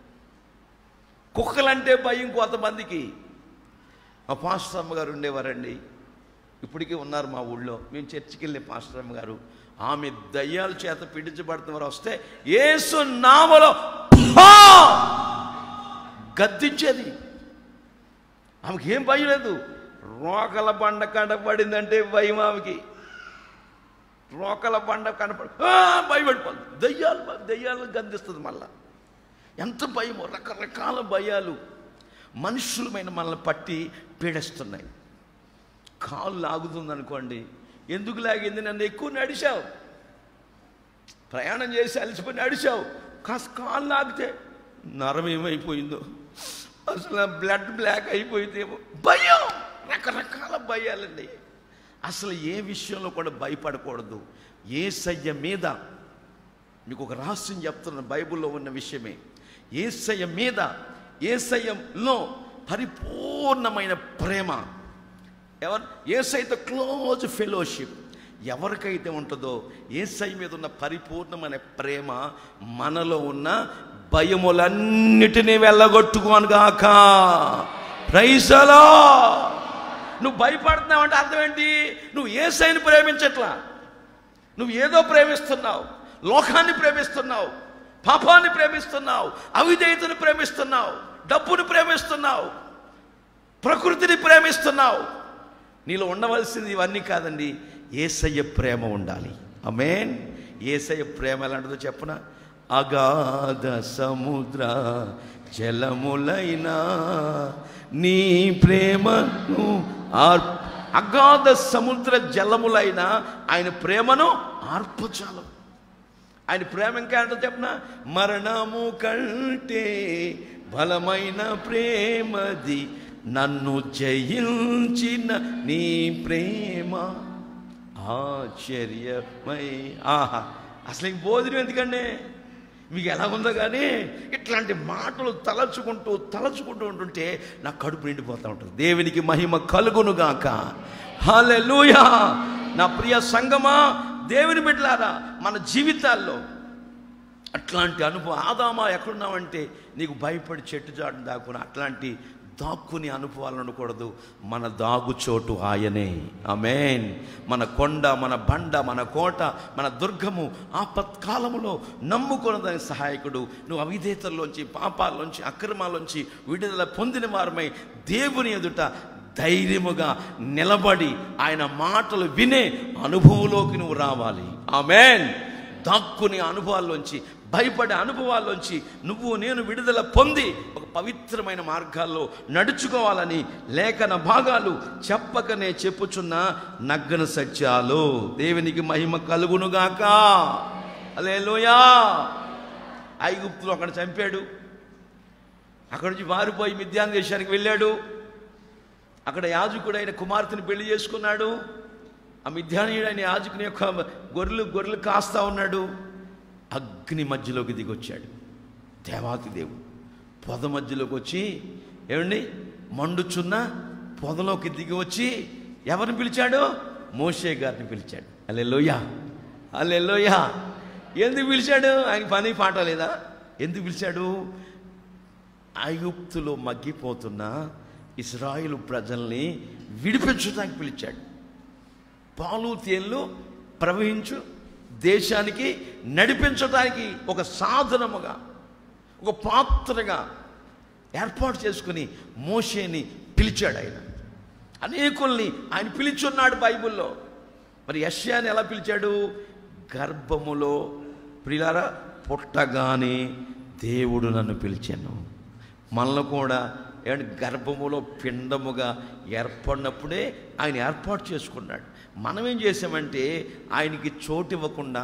కుక్కలంటే భయం కొంతమందికి మా పాస్టర్ అమ్మ గారు ఉండేవారండి ఇప్పటికీ ఉన్నారు మా ఊళ్ళో మేము చర్చికి వెళ్ళే పాస్టర్ అమ్మ గారు ఆమె దయ్యాల చేత పీడించబడుతున్న వారు వస్తే ఏసు నామలో ఫా! గద్దించేది ఆమెకి ఏం భయం లేదు రోకల బండ కనపడిందంటే భయం ఆమెకి రోకల బండ కనపడి "ఆ!" భయపడిపోతుంది దయ్యాలు దయ్యాలు గద్దిస్తుంది మళ్ళా ఎంత భయమో రకరకాల భయాలు మనుషులమైన మనల్ని పట్టి పీడిస్తున్నాయి కాలు లాగుతుంది అనుకోండి ఎందుకు లాగింది నన్ను ఎక్కువ నడిచావు ప్రయాణం చేసి అలసిపోయి నడిచావు కాస్త కాలు లాగితే నరం ఏమైపోయిందో అసలు నా బ్లడ్ బ్లాక్ అయిపోయిందేమో భయం రకరకాల భయాలండి అసలు ఏ విషయంలో కూడా భయపడకూడదు ఏ సయ్య మీద మీకు ఒక రహస్యం చెప్తున్న బైబిల్లో ఉన్న విషయమే ఏసయ్య మీద ఏసయ్యంలో పరిపూర్ణమైన ప్రేమ ఎవరు ఏసైతో క్లోజ్ ఫెలోషిప్ ఎవరికైతే ఉంటుందో ఏసై మీద ఉన్న పరిపూర్ణమైన ప్రేమ మనలో ఉన్న భయములన్నిటినీ వెళ్ళగొట్టుకోనుగాక ప్రైసలో నువ్వు భయపడుతున్నావు అంటే అర్థం ఏంటి నువ్వు ఏసైని ప్రేమించట్లా నువ్వు ఏదో ప్రేమిస్తున్నావు లోకాన్ని ప్రేమిస్తున్నావు పాపాన్ని ప్రేమిస్తున్నావు అవిధేయతను ప్రేమిస్తున్నావు డబ్బును ప్రేమిస్తున్నావు ప్రకృతిని ప్రేమిస్తున్నావు నీలో ఉండవలసింది ఇవన్నీ కాదండి ఏసయ్య ప్రేమ ఉండాలి అమేన్ ఏసయ్య ప్రేమ ఎలాంటిదో చెప్పన అగాధ సముద్ర జలములైనా నీ ప్రేమను ఆర్ అగాధ సముద్ర జలములైన ఆయన ప్రేమను ఆర్పచాలం ఆయన ప్రేమ ఇంకా అంటే చెప్పిన మరణము కంటే బలమైన ప్రేమది నన్ను జయించిన నీ ప్రేమ ఆశ్చర్యమై ఆహా అసలు ఇంక భోజనం ఎందుకండి మీకు ఎలా ఉందో కానీ ఇట్లాంటి మాటలు తలచుకుంటూ తలచుకుంటూ ఉంటుంటే నా కడుపు నిండిపోతూ ఉంటుంది దేవునికి మహిమ కలుగునుగాక హల్లెలూయా నా ప్రియ సంగమా దేవుని బిడ్డలారా మన జీవితాల్లో అట్లాంటి అనుభవం ఆదామా ఎక్కడున్నావంటే నీకు భయపడి చెట్టు చాటు దాక్కుని అట్లాంటి దాక్కుని అనుభవాలు ఉండకూడదు మన దాగుచోటు ఆయనే ఆమెన్ మన కొండ మన బండ మన కోట మన దుర్గము ఆపత్కాలములో నమ్ముకున్నదని సహాయకుడు నువ్వు అవిధేతల్లోంచి పాపాల్లోంచి అక్రమాల్లోంచి విడుదల పొందిన వారమై దేవుని ఎదుట ధైర్యముగా నిలబడి ఆయన మాటలు వినే అనుభవంలోకి నువ్వు రావాలి ఆమెన్ దాక్కుని అనుభవాల్లోంచి భయపడే అనుభవాల్లోంచి నువ్వు నేను విడుదల పొంది ఒక పవిత్రమైన మార్గాల్లో నడుచుకోవాలని లేఖన భాగాలు చెప్పకనే చెప్పుచున్న నగ్గన సత్యాలు దేవునికి మహిమ కలుగునుగాక అలేలోయా ఐగుప్తులు అక్కడ చంపాడు అక్కడి నుంచి మారిపోయి మిథ్యాన్ దేశానికి వెళ్ళాడు అక్కడ యాజకుడైన కుమార్తెని పెళ్లి చేసుకున్నాడు ఆ మిథ్యానీయుడైన యాజకుని యొక్క గొర్రెలు గొర్రెలు కాస్తా ఉన్నాడు అగ్ని మధ్యలోకి దిగొచ్చాడు దేవాతి దేవుడు పొద మధ్యలోకి వచ్చి ఏమండి మండుచున్న పొదలోకి దిగి వచ్చి ఎవరిని పిలిచాడు మోషే గారిని పిలిచాడు అల్లే లోయ అల్లే లోయ ఎందుకు పిలిచాడు ఆయన పని పాట లేదా ఎందుకు పిలిచాడు ఐగుప్తులో మగ్గిపోతున్న ఇస్రాయిల్ ప్రజల్ని విడిపించడానికి పిలిచాడు పాలు తేళ్ళు ప్రవహించు దేశానికి నడిపించడానికి ఒక సాధనముగా ఒక పాత్రగా ఏర్పాటు చేసుకుని మోషేని పిలిచాడు ఆయన అనేకుల్ని ఆయన పిలిచున్నాడు బైబిల్లో మరి యష్యాని ఎలా పిలిచాడు గర్భములో ప్రిలారా పుట్టగానే దేవుడు నన్ను పిలిచాను మనల్ని కూడా ఏమంటే గర్భములో పిండముగా ఏర్పడినప్పుడే ఆయన ఏర్పాటు చేసుకున్నాడు మనం ఏం చేసామంటే ఆయనకి చోటు ఇవ్వకుండా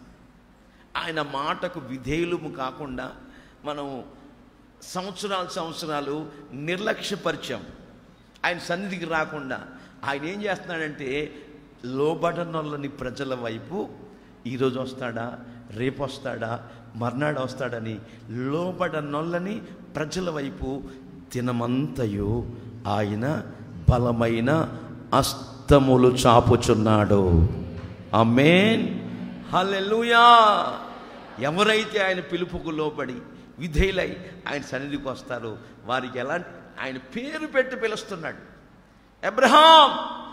ఆయన మాటకు విధేయులము కాకుండా మనం సంవత్సరాలు సంవత్సరాలు నిర్లక్ష్యపరిచాం ఆయన సన్నిధికి రాకుండా ఆయన ఏం చేస్తున్నాడంటే లోబడనొల్లని ప్రజల వైపు ఈరోజు వస్తాడా రేపు వస్తాడా మర్నాడు వస్తాడని లోబడనొల్లని ప్రజల వైపు దినమంతయు ఆయన బలమైన అస్తములు చాపుచున్నాడు అమేన్ హల్లెలూయా ఎవరైతే ఆయన పిలుపుకు లోబడి విధేయులై ఆయన సన్నిధికి వస్తారో వారికి ఎలాంటి ఆయన పేరు పెట్టి పిలుస్తున్నాడు అబ్రహాం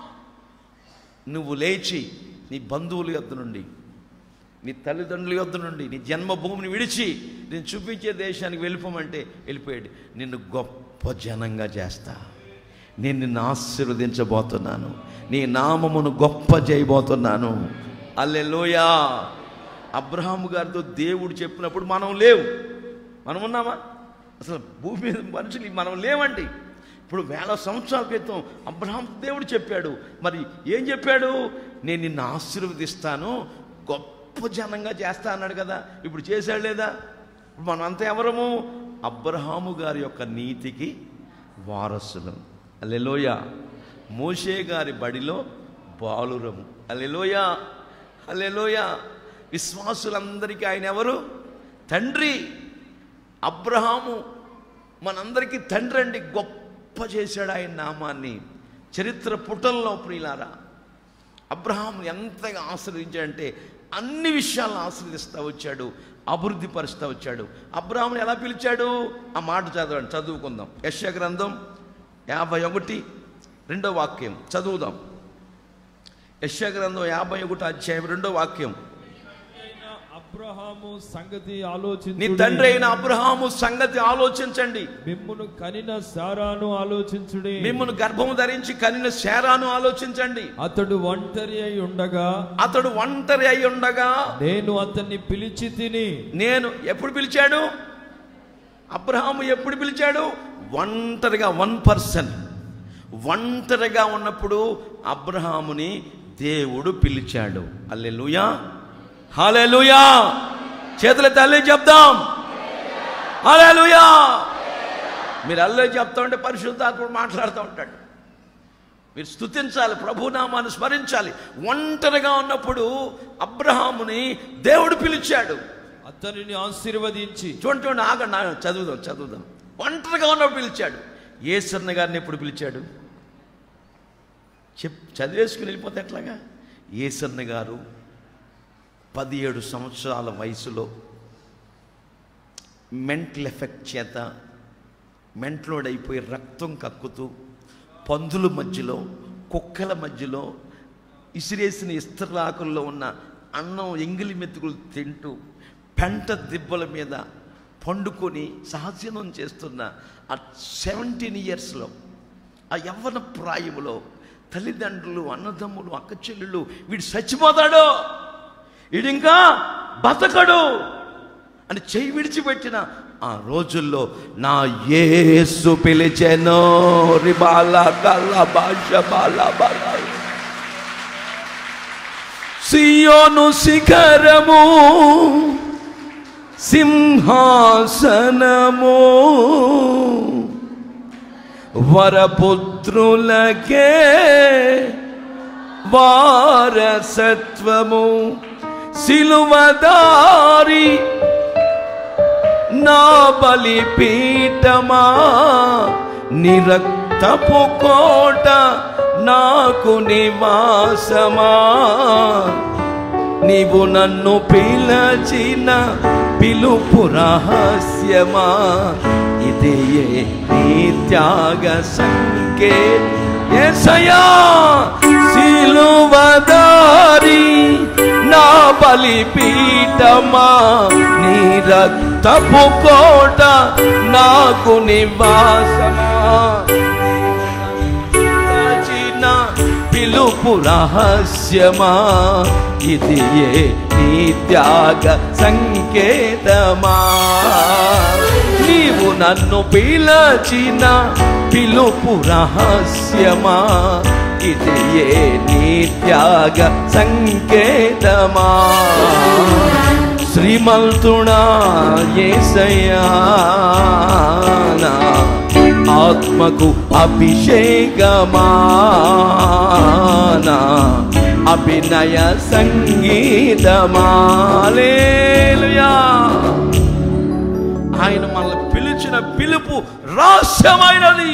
నువ్వు లేచి నీ బంధువుల యొద్ద నుండి నీ తల్లిదండ్రుల యొద్ద నుండి నీ జన్మభూమిని విడిచి నేను చూపించే దేశానికి వెళ్ళిపోమంటే వెళ్ళిపోయాడు నిన్ను గొప్ప జనంగా చేస్తా నేను నిన్ను ఆశీర్వదించబోతున్నాను నీ నామమును గొప్ప చేయబోతున్నాను అల్లెలోయా అబ్రహాము గారితో దేవుడు చెప్పినప్పుడు మనం లేవు మనం ఉన్నామా అసలు భూమి మీద మనుషులు మనం లేవండి ఇప్పుడు వేల సంవత్సరాల క్రితం అబ్రహాం దేవుడు చెప్పాడు మరి ఏం చెప్పాడు నేను నిన్ను ఆశీర్వదిస్తాను గొప్ప జనంగా చేస్తా అన్నాడు కదా ఇప్పుడు చేశాడు లేదా ఇప్పుడు మనం అంతా ఎవరము అబ్రహాము గారి యొక్క నీతికి వారసులం అల్లెలోయ మోషే గారి బడిలో బాలురము అల్లెలోయ అల్లెలోయ విశ్వాసులందరికీ ఆయన ఎవరు తండ్రి అబ్రహాము మనందరికీ తండ్రి అండి గొప్ప చేశాడు ఆయన నామాన్ని చరిత్ర పుటల్లో ప్రియులారా అబ్రహాం ఎంతగా ఆశ్రయించాడంటే అన్ని విషయాలను ఆశ్రదిస్తూ వచ్చాడు అభివృద్ధి పరుస్తూ వచ్చాడు అబ్రహాంని ఎలా పిలిచాడు ఆ మాట చదవండి చదువుకుందాం యశ గ్రంథం యాభై ఒకటి రెండో వాక్యం చదువుదాం యశ గ్రంథం యాభై ఒకటి అధ్యాయం రెండో వాక్యం అయిన అబ్రహాము సంగతి నీ ఆలోచించు తండ్రి అయిన అబ్రహాము సంగతి ఆలోచించండి మిమ్మును కనిన సారాను ఆలోచించుడి మిమ్మల్ని గర్భము ధరించి కనిన శారాను ఆలోచించండి అతడు ఒంటరి అయి ఉండగా అతడు ఒంటరి అయి ఉండగా నేను అతన్ని పిలిచి తిని నేను ఎప్పుడు పిలిచాడు అబ్రహాము ఎప్పుడు పిలిచాడు ఒంటరిగా వన్ పర్సన్ ఒంటరిగా ఉన్నప్పుడు అబ్రహాముని దేవుడు పిలిచాడు అల్లెలుయా హాలెలుయా చేతుల తల్లి చెప్దాం హాలెలుయా మీరు అల్లే చెప్తా ఉంటే పరిశుద్ధాత్ముడు మాట్లాడుతూ ఉంటాడు మీరు స్తుతించాలి ప్రభునామాన్ని స్మరించాలి ఒంటరిగా ఉన్నప్పుడు అబ్రహాముని దేవుడు పిలిచాడు అతనిని ఆశీర్వదించి చూడండి చూడండి ఆగండి ఆగండి చదువుదాం చదువుదాం ఒంటరిగా ఉన్నప్పుడు పిలిచాడు ఏసన్న గారిని ఎప్పుడు పిలిచాడు చెప్ చదివేసుకుని వెళ్ళిపోతే ఎట్లాగా ఏసన్న గారు పదిహేడు సంవత్సరాల వయసులో మెంటల్ ఎఫెక్ట్ చేత మెంట్లోడైపోయి రక్తం కక్కుతూ పందుల మధ్యలో కుక్కల మధ్యలో ఇసిరేసిన ఇస్తరాకుల్లో ఉన్న అన్నం ఎంగిలి మెతుకులు తింటూ పెంట దిబ్బల మీద పండుకొని సహజనం చేస్తున్న ఆ సెవెంటీన్ ఇయర్స్లో ఆ యవ్వన ప్రాయములో తల్లిదండ్రులు అన్నదమ్ములు అక్క చెల్లెళ్ళు వీడు చచ్చిపోతాడు వీడింకా బతకడు అని చెయ్యి విడిచిపెట్టిన ఆ రోజుల్లో నా యేసు పిలిచెనో రిబాల కల్ల భాష బాల బాల సియోను శిఖరము సింహాసనము వరపుత్రులకే వారసత్వము సిలువదారి నా బలిపీఠమా నిరక్తపు కోట నాకు నివాసమా నీవు నన్ను పిలచిన పిలుపు రహస్యమా ఇదే నీ త్యాగ సంకేత ఏసయా సిలువదారి నా బలిపీఠమా నీ రక్తపు కోట నాకు నివాసమా దాచిన పిలుపు రహస్యమా ఇది ఏ నీ త్యాగ సంకేతమా నీవు నన్ను పిలచిన పిలుపు రహస్యమా ఇది ఏ నీ త్యాగ సంకేతమా శ్రీమంతుడా ఏసయ్యా నా ఆత్మకు అభిషేకమానా అభినయ సంగీతమాలేలుయా ఆయన మనల్ని పిలిచిన పిలుపు రహస్యమైనది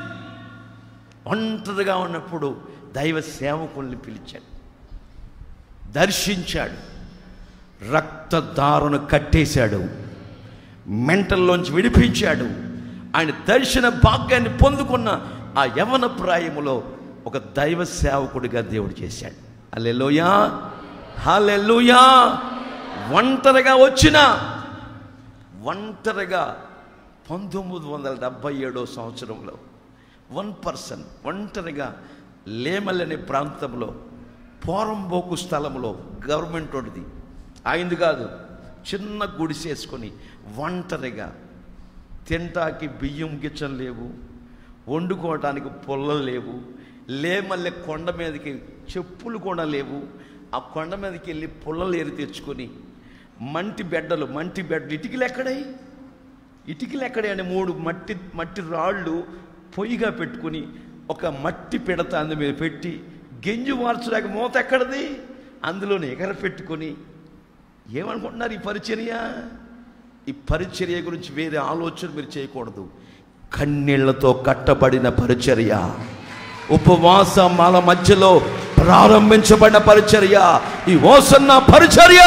ఒంటరిగా ఉన్నప్పుడు దైవ సేవకుల్ని పిలిచాడు దర్శించాడు రక్తదారును కట్టేశాడు మెంటల్లోంచి విడిపించాడు ఆయన దర్శన భాగ్యాన్ని పొందుకున్న ఆ యవన ప్రాయములో ఒక దైవ సేవకుడిగా దేవుడు చేశాడు అల్లెలుయా హల్లెలూయా ఒంటరిగా వచ్చిన ఒంటరిగా పంతొమ్మిది వందల డెబ్భై ఏడో సంవత్సరంలో వన్ పర్సన్ ఒంటరిగా లేమల్ అనే ప్రాంతంలో పోరంబోకు స్థలంలో గవర్నమెంట్ ఒకటిది ఆయనది కాదు చిన్న గుడిసేసుకొని ఒంటరిగా తింటాకి బియ్యం గిచ్చం లేవు వండుకోవటానికి పుల్లలు లేవు లేమల్లె కొండ మీదకి చెప్పులు కూడా లేవు ఆ కొండ మీదకి వెళ్ళి పుల్లలు ఏరి తెచ్చుకొని మంటి బెడ్డలు మంటి బెడ్డలు ఇటుకలు ఎక్కడై ఇటుకలు ఎక్కడే అని మూడు మట్టి మట్టి రాళ్ళు పొయ్యిగా పెట్టుకుని ఒక మట్టి పిడత అందు మీద పెట్టి గెంజు మార్చడానికి మూత ఎక్కడది అందులోనే ఎగర పెట్టుకొని ఏమనుకుంటున్నారు ఈ పరిచర్య ఈ పరిచర్య గురించి వేరే ఆలోచన మీరు చేయకూడదు కన్నీళ్లతో కట్టబడిన పరిచర్య ఉపవాస మాల మధ్యలో ప్రారంభించబడిన పరిచర్య ఈ ఓసన్న పరిచర్య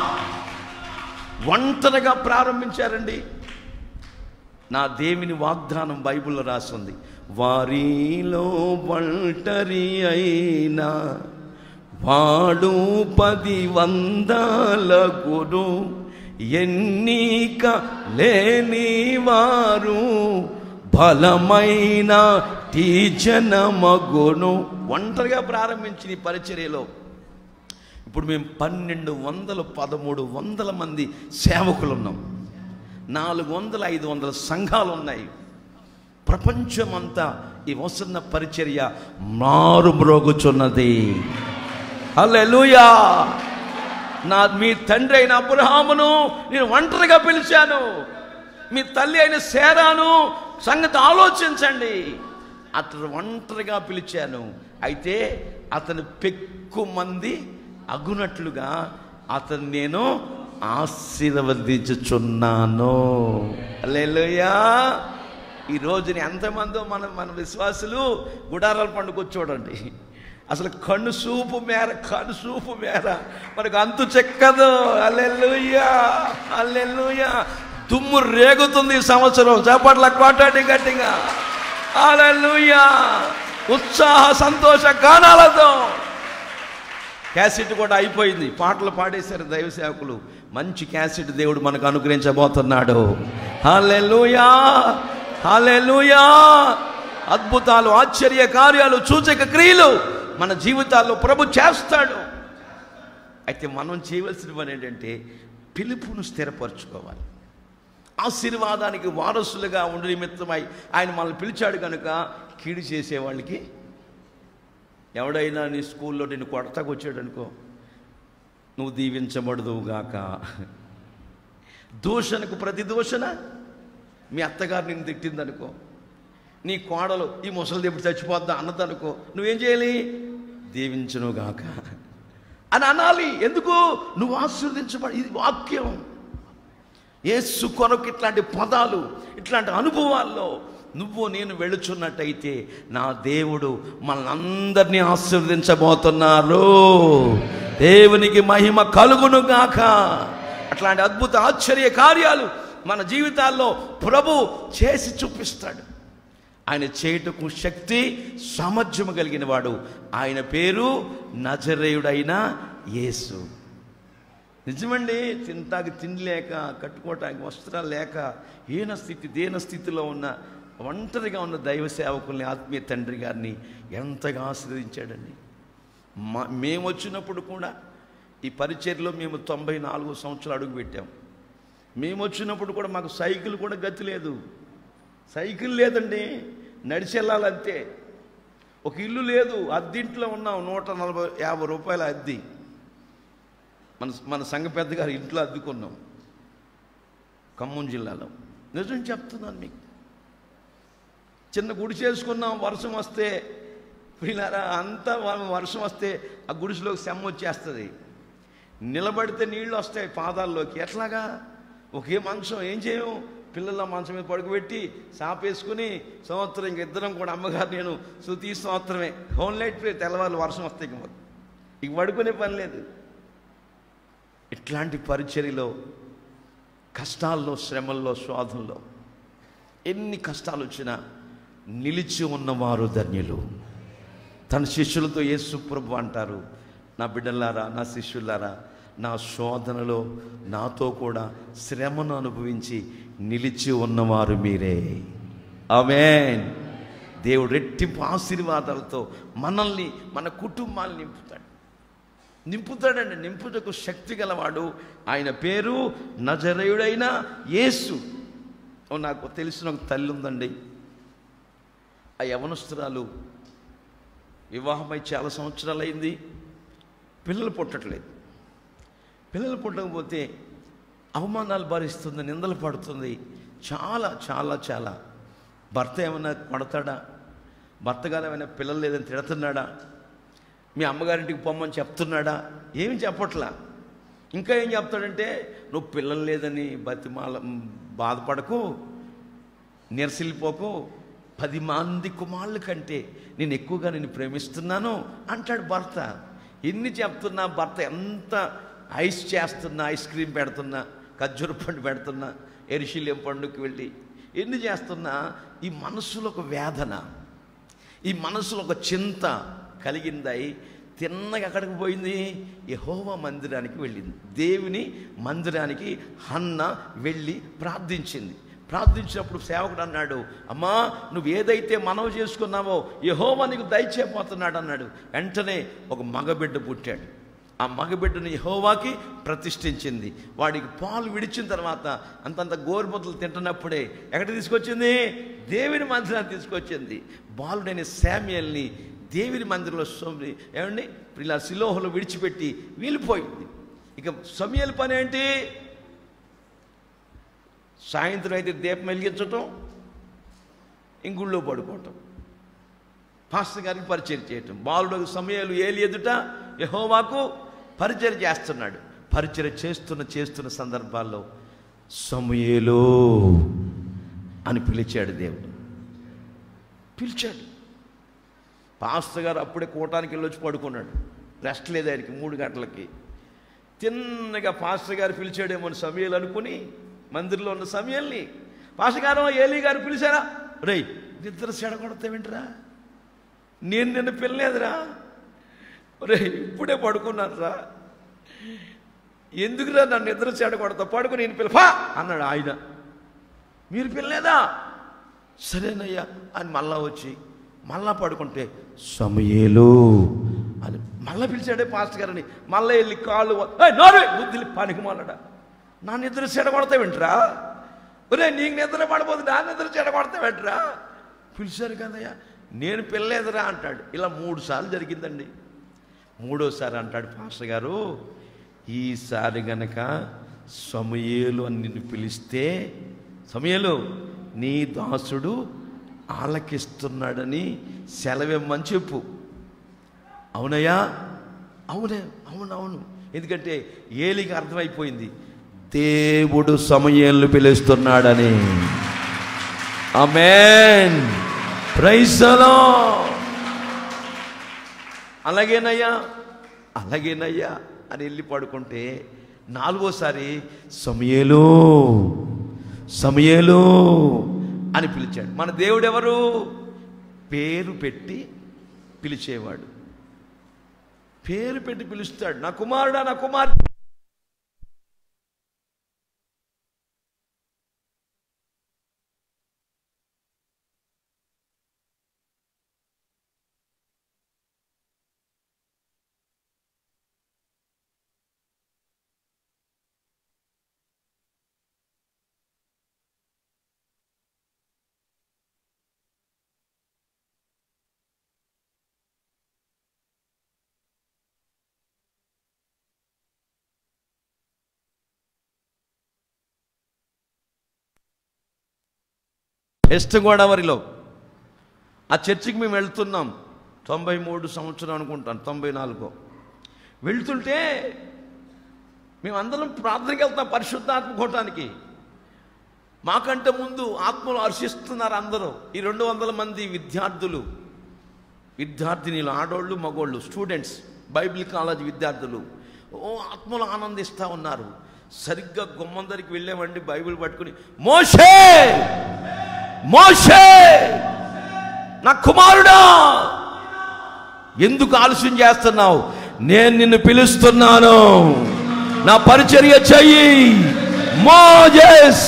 ఒంటరిగా ప్రారంభించారండి నా దేవుని వాగ్దానం బైబిల్లో రాస్తుంది వారిలో ఒంటరి అయినా వాడు పది వందల గురు ఎన్నిక లేని వారు బలమైన టీచనమగును ఒంటరిగా ప్రారంభించిన ఈ పరిచర్యలో ఇప్పుడు మేము పన్నెండు వందల పదమూడు వందల మంది సేవకులు ఉన్నాం నాలుగు వందల ఐదు వందల సంఘాలు ఉన్నాయి ప్రపంచమంతా ఈ వసన్న పరిచర్య మారుమ్రోగుచున్నది హల్లెలూయా నా మీ తండ్రి అయిన అబ్రహామును నేను ఒంటరిగా పిలిచాను మీ తల్లి అయిన సేరాను సంగతి ఆలోచించండి అతను ఒంటరిగా పిలిచాను అయితే అతను పెక్కు మంది అగునట్లుగా అతను నేను ఆశీర్వదించుచున్నాను అల్లెలుయా ఈ రోజుని ఎంతమందో మన మన విశ్వాసులు గుడారాల పండుగ చూడండి అసలు కన్ను చూపు మేర కన్ను చూపు మేర మనకు అంతు చెక్కదు అల్లెలుయా అల్లెలుయా తుమ్ము రేగుతుంది ఈ సంవత్సరం చేపట్ల కొట్టండి గట్టిగా హల్లెలూయా ఉత్సాహ సంతోష గానాలతో క్యాసెట్ కూడా అయిపోయింది పాటలు పాడేశారు దైవ సేవకులు మంచి క్యాసెట్ దేవుడు మనకు అనుగ్రహించబోతున్నాడు హల్లెలూయా హల్లెలూయా అద్భుతాలు ఆశ్చర్య కార్యాలు సూచక క్రియలు మన జీవితాల్లో ప్రభు చేస్తాడు అయితే మనం చేయవలసిన పని ఏంటంటే పిలుపును స్థిరపరచుకోవాలి ఆశీర్వాదానికి వారసులుగా ఉండి నిమిత్తమై ఆయన మనల్ని పిలిచాడు కనుక కీడు చేసే వాళ్ళకి ఎవడైనా నీ స్కూల్లో నేను కొడతాకు వచ్చాడు అనుకో నువ్వు దీవించబడదువుగాక దూషణకు ప్రతి దూషణ మీ అత్తగారు నిన్ను తిట్టిందనుకో నీ కోడలు ఈ ముసలి దేవుడు చచ్చిపోద్దా అన్నదనుకో నువ్వేం చేయాలి దీవించునుగాక అని అనాలి ఎందుకు నువ్వు ఆశీర్వదించబడి ఇది వాక్యం యేసు కొరకు ఇట్లాంటి పదాలు ఇట్లాంటి అనుభవాల్లో నువ్వు నేను వెళుచున్నట్టయితే నా దేవుడు మనందరినీ ఆశీర్వదించబోతున్నారు దేవునికి మహిమ కలుగును గాక అట్లాంటి అద్భుత ఆశ్చర్య కార్యాలు మన జీవితాల్లో ప్రభు చేసి చూపిస్తాడు ఆయన చేయుటకు శక్తి సామర్థ్యము కలిగిన వాడు ఆయన పేరు నజరేయుడైన యేసు నిజమండి తింటాకి తిండి లేక కట్టుకోవటానికి వస్త్రాలు లేక హీన స్థితి దీన స్థితిలో ఉన్న ఒంటరిగా ఉన్న దైవ సేవకుల్ని ఆత్మీయ తండ్రి గారిని ఎంతగా ఆశీర్వదించాడండి మా మేము వచ్చినప్పుడు కూడా ఈ పరిచర్లో మేము తొంభై నాలుగు సంవత్సరాలు అడుగు పెట్టాం మేము వచ్చినప్పుడు కూడా మాకు సైకిల్ కూడా గతి లేదు సైకిల్ లేదండి నడిచి వెళ్ళాలంతే ఒక ఇల్లు లేదు అద్దింట్లో ఉన్నాం నూట నలభై యాభై రూపాయల అద్దె మన మన సంఘ పెద్ద గారి ఇంట్లో అద్దుకున్నాం ఖమ్మం జిల్లాలో నిజం చెప్తున్నాను మీకు చిన్న గుడి చేసుకున్నాం వర్షం వస్తే పిల్లరా అంతా వ- వర్షం వస్తే ఆ గుడిసెలోకి సెమ్మ వచ్చేస్తుంది నిలబడితే నీళ్ళు వస్తాయి పాదాల్లోకి ఎట్లాగా ఒకే మంచం ఏం చేయం పిల్లల మంచం మీద పడుకోబెట్టి సాపేసుకుని సంవత్సరం ఇంక ఇద్దరం కూడా అమ్మగారు నేను శృతి సంవత్సరమే హోమ్ లైట్ ప్రే తెల్లవారు వర్షం వస్తాయి ఇక మరి. ఇక పడుకునే పని లేదు ఇట్లాంటి పరిచర్యలో కష్టాల్లో శ్రమల్లో శోధంలో ఎన్ని కష్టాలు వచ్చినా నిలిచి ఉన్నవారు ధన్యులు తన శిష్యులతో యేసు ప్రభు అంటారు నా బిడ్డలారా నా శిష్యులారా నా శోధనలో నాతో కూడా శ్రమను అనుభవించి నిలిచి ఉన్నవారు మీరే ఆమేన్ దేవుడు రెట్టింపు ఆశీర్వాదాలతో మనల్ని మన కుటుంబాన్ని నింపుతాడు నింపుతాడండి నింపుటకు శక్తి గలవాడు ఆయన పేరు నజరేయుడైన యేసు ఓ నాకు తెలిసిన ఒక తల్లి ఉందండి ఆ యవనస్తురాలు వివాహమై చాలా సంవత్సరాలు అయింది పిల్లలు పుట్టట్లేదు పిల్లలు పుట్టకపోతే అవమానాలు భరిస్తుంది నిందలు పడుతుంది చాలా చాలా చాలా భర్త ఏమైనా కొడతాడా భర్త గారు ఏమైనా పిల్లలు లేదని తిడుతున్నాడా మీ అమ్మగారింటికి పొమ్మని చెప్తున్నాడా ఏమి చెప్పట్లా ఇంకా ఏం చెప్తాడంటే నువ్వు పిల్లలు లేదని బతిమాల బాధపడకు నిరసిల్లిపోకు పది మంది కుమారుల కంటే నేను ఎక్కువగా నేను ప్రేమిస్తున్నాను అంటాడు భర్త ఎన్ని చెప్తున్నా భర్త ఎంత ఐస్ చేస్తున్నా ఐస్ క్రీమ్ పెడుతున్నా ఖర్జూర పండు పెడుతున్నా ఎరిశిల్యం పండుగకి వెళ్ళి ఎన్ని చేస్తున్నా ఈ మనసులో ఒక వేదన ఈ మనసులో ఒక చింత కలిగిందై తిన్నగా ఎక్కడికి పోయింది యెహోవా మందిరానికి వెళ్ళింది దేవుని మందిరానికి హన్న వెళ్ళి ప్రార్థించింది ప్రార్థించినప్పుడు సేవకుడు అన్నాడు అమ్మా నువ్వు ఏదైతే మనవి చేసుకున్నావో యెహోవా నీకు దయచేయబోతున్నాడు అన్నాడు వెంటనే ఒక మగబిడ్డ పుట్టాడు ఆ మగబిడ్డను యెహోవాకి ప్రతిష్ఠించింది వాడికి పాలు విడిచిన తర్వాత అంతంత గోరుముద్దలు తింటున్నప్పుడే ఎక్కడ తీసుకొచ్చింది దేవుని మందిరాన్ని తీసుకొచ్చింది బాలుడైన శామ్యల్ని దేవుని మందిరంలో సోమి ఏమండి ఇలా శిలోహలో విడిచిపెట్టి వెళ్ళిపోయింది ఇక సమయాల పని ఏంటి సాయంత్రం అయితే దీపం వెలిగించటం ఇంగుళ్ళో పడుకోవటం పాస్టర్ గారికి పరిచయం చేయటం బాలుడు సమయాలు ఏలి ఎదుట యహోవాకు పరిచయం చేస్తున్నాడు పరిచయం చేస్తున్న చేస్తున్న సందర్భాల్లో సమయలో అని పిలిచాడు దేవుడు పిలిచాడు పాస్టర్ గారు అప్పుడే కూటానికి వెళ్ళొచ్చి పడుకున్నాడు రెస్ట్ లేదు ఆయనకి మూడు గంటలకి తిన్నగా పాస్టర్ గారు పిలిచాడేమో అని సమయాలు అనుకుని మందిరంలో ఉన్న సమయాల్ని పాషగారు ఏలీ గారు పిలిచారా రేయ్ నిద్ర చెడగొడతావేంట్రా నేను నిన్ను పిల్లలేదురా రే ఇప్పుడే పడుకున్నానురా ఎందుకురా నన్ను నిద్ర చెడగొడతావు పడుకుని నేను పిలపా అన్నాడు ఆయన మీరు పిల్లలేదా సరేనయ్యా అని మళ్ళా వచ్చి మళ్ళా పడుకుంటే సమయేలు అని మళ్ళా పిలిచాడే పాస్టర్ గారని మళ్ళీ వెళ్ళి కాళ్ళు నోరు బుద్ధి పనికి మొన్నడా నా నిద్ర చెడగొడతావేంట్రా ఒరే నీకు నిద్ర పడబోదు నా నిద్ర చెడగొడతావేంట్రా పిలిచారు కదయ్యా నేను పిల్లలేదురా అంటాడు ఇలా మూడు సార్లు జరిగిందండి మూడోసారి అంటాడు పాస్టర్ గారు ఈసారి గనక సమయేలు అని నిన్ను పిలిస్తే సమయలు నీ దాసుడు ఆలకిస్తున్నాడని సెలవిమ్మని చెప్పు అవునయ్యా అవునే అవునవును ఎందుకంటే ఏలికి అర్థమైపోయింది దేవుడు సమయంలో పిలుస్తున్నాడని అమేన్ ప్రైసలో అలాగేనయ్యా అలాగేనయ్యా అని వెళ్ళి పడుకుంటే నాలుగోసారి సమయేలు సమయేలు అని పిలిచాడు మన దేవుడు ఎవరు పేరు పెట్టి పిలిచేవాడు పేరు పెట్టి పిలుస్తాడు నా కుమారుడా నా కుమార్ వెస్ట్ గోదావరిలో ఆ చర్చికి మేము వెళ్తున్నాం తొంభై మూడు సంవత్సరం అనుకుంటాను తొంభై నాలుగో వెళ్తుంటే మేమందరం ప్రార్థనకి వెళ్తాం పరిశుద్ధాత్మ కూటానికి మాకంటే ముందు ఆత్మలు హర్షిస్తున్నారు అందరూ ఈ రెండు వందల మంది విద్యార్థులు విద్యార్థినిలు ఆడోళ్ళు మగోళ్ళు స్టూడెంట్స్ బైబిల్ కాలేజ్ విద్యార్థులు ఓ ఆత్మలు ఆనందిస్తూ ఉన్నారు సరిగ్గా గుమ్మం దగ్గరికి వెళ్ళామండి బైబిల్ పట్టుకుని మోషే మోషే నా కుమారుడా ఎందుకు ఆలస్యం చేస్తున్నావు నేను నిన్ను పిలుస్తున్నాను నా పరిచర్య చెయ్యి మోజెస్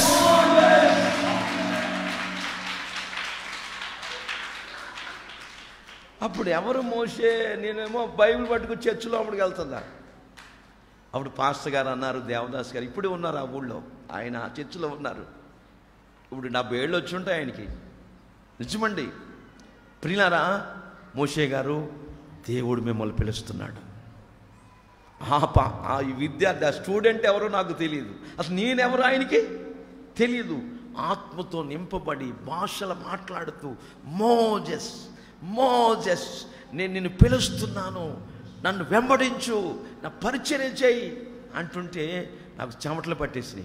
అప్పుడు ఎవరు మోసే నేనేమో బైబిల్ పట్టుకుని చర్చిలో అప్పటికి వెళ్తుందా అప్పుడు పాస్టర్ గారు అన్నారు దేవదాస్ గారు ఇప్పుడే ఉన్నారు ఆ ఊళ్ళో ఆయన ఆ చర్చిలో ఉన్నారు ఇప్పుడు డెబ్బై ఏళ్ళు వచ్చి ఉంటాయి ఆయనకి నిజమండి ప్రియులారా మోషే గారు దేవుడు మిమ్మల్ని పిలుస్తున్నాడు ఆ పా ఆ విద్యార్థి ఆ స్టూడెంట్ ఎవరో నాకు తెలియదు అసలు నేనెవరు ఆయనకి తెలియదు ఆత్మతో నింపబడి భాషలు మాట్లాడుతూ మోజెస్ మోజెస్ నేను నిన్ను పిలుస్తున్నాను నన్ను వెంబడించు నా పరిచయం చేయి అంటుంటే నాకు చెమటలు పట్టేసినాయి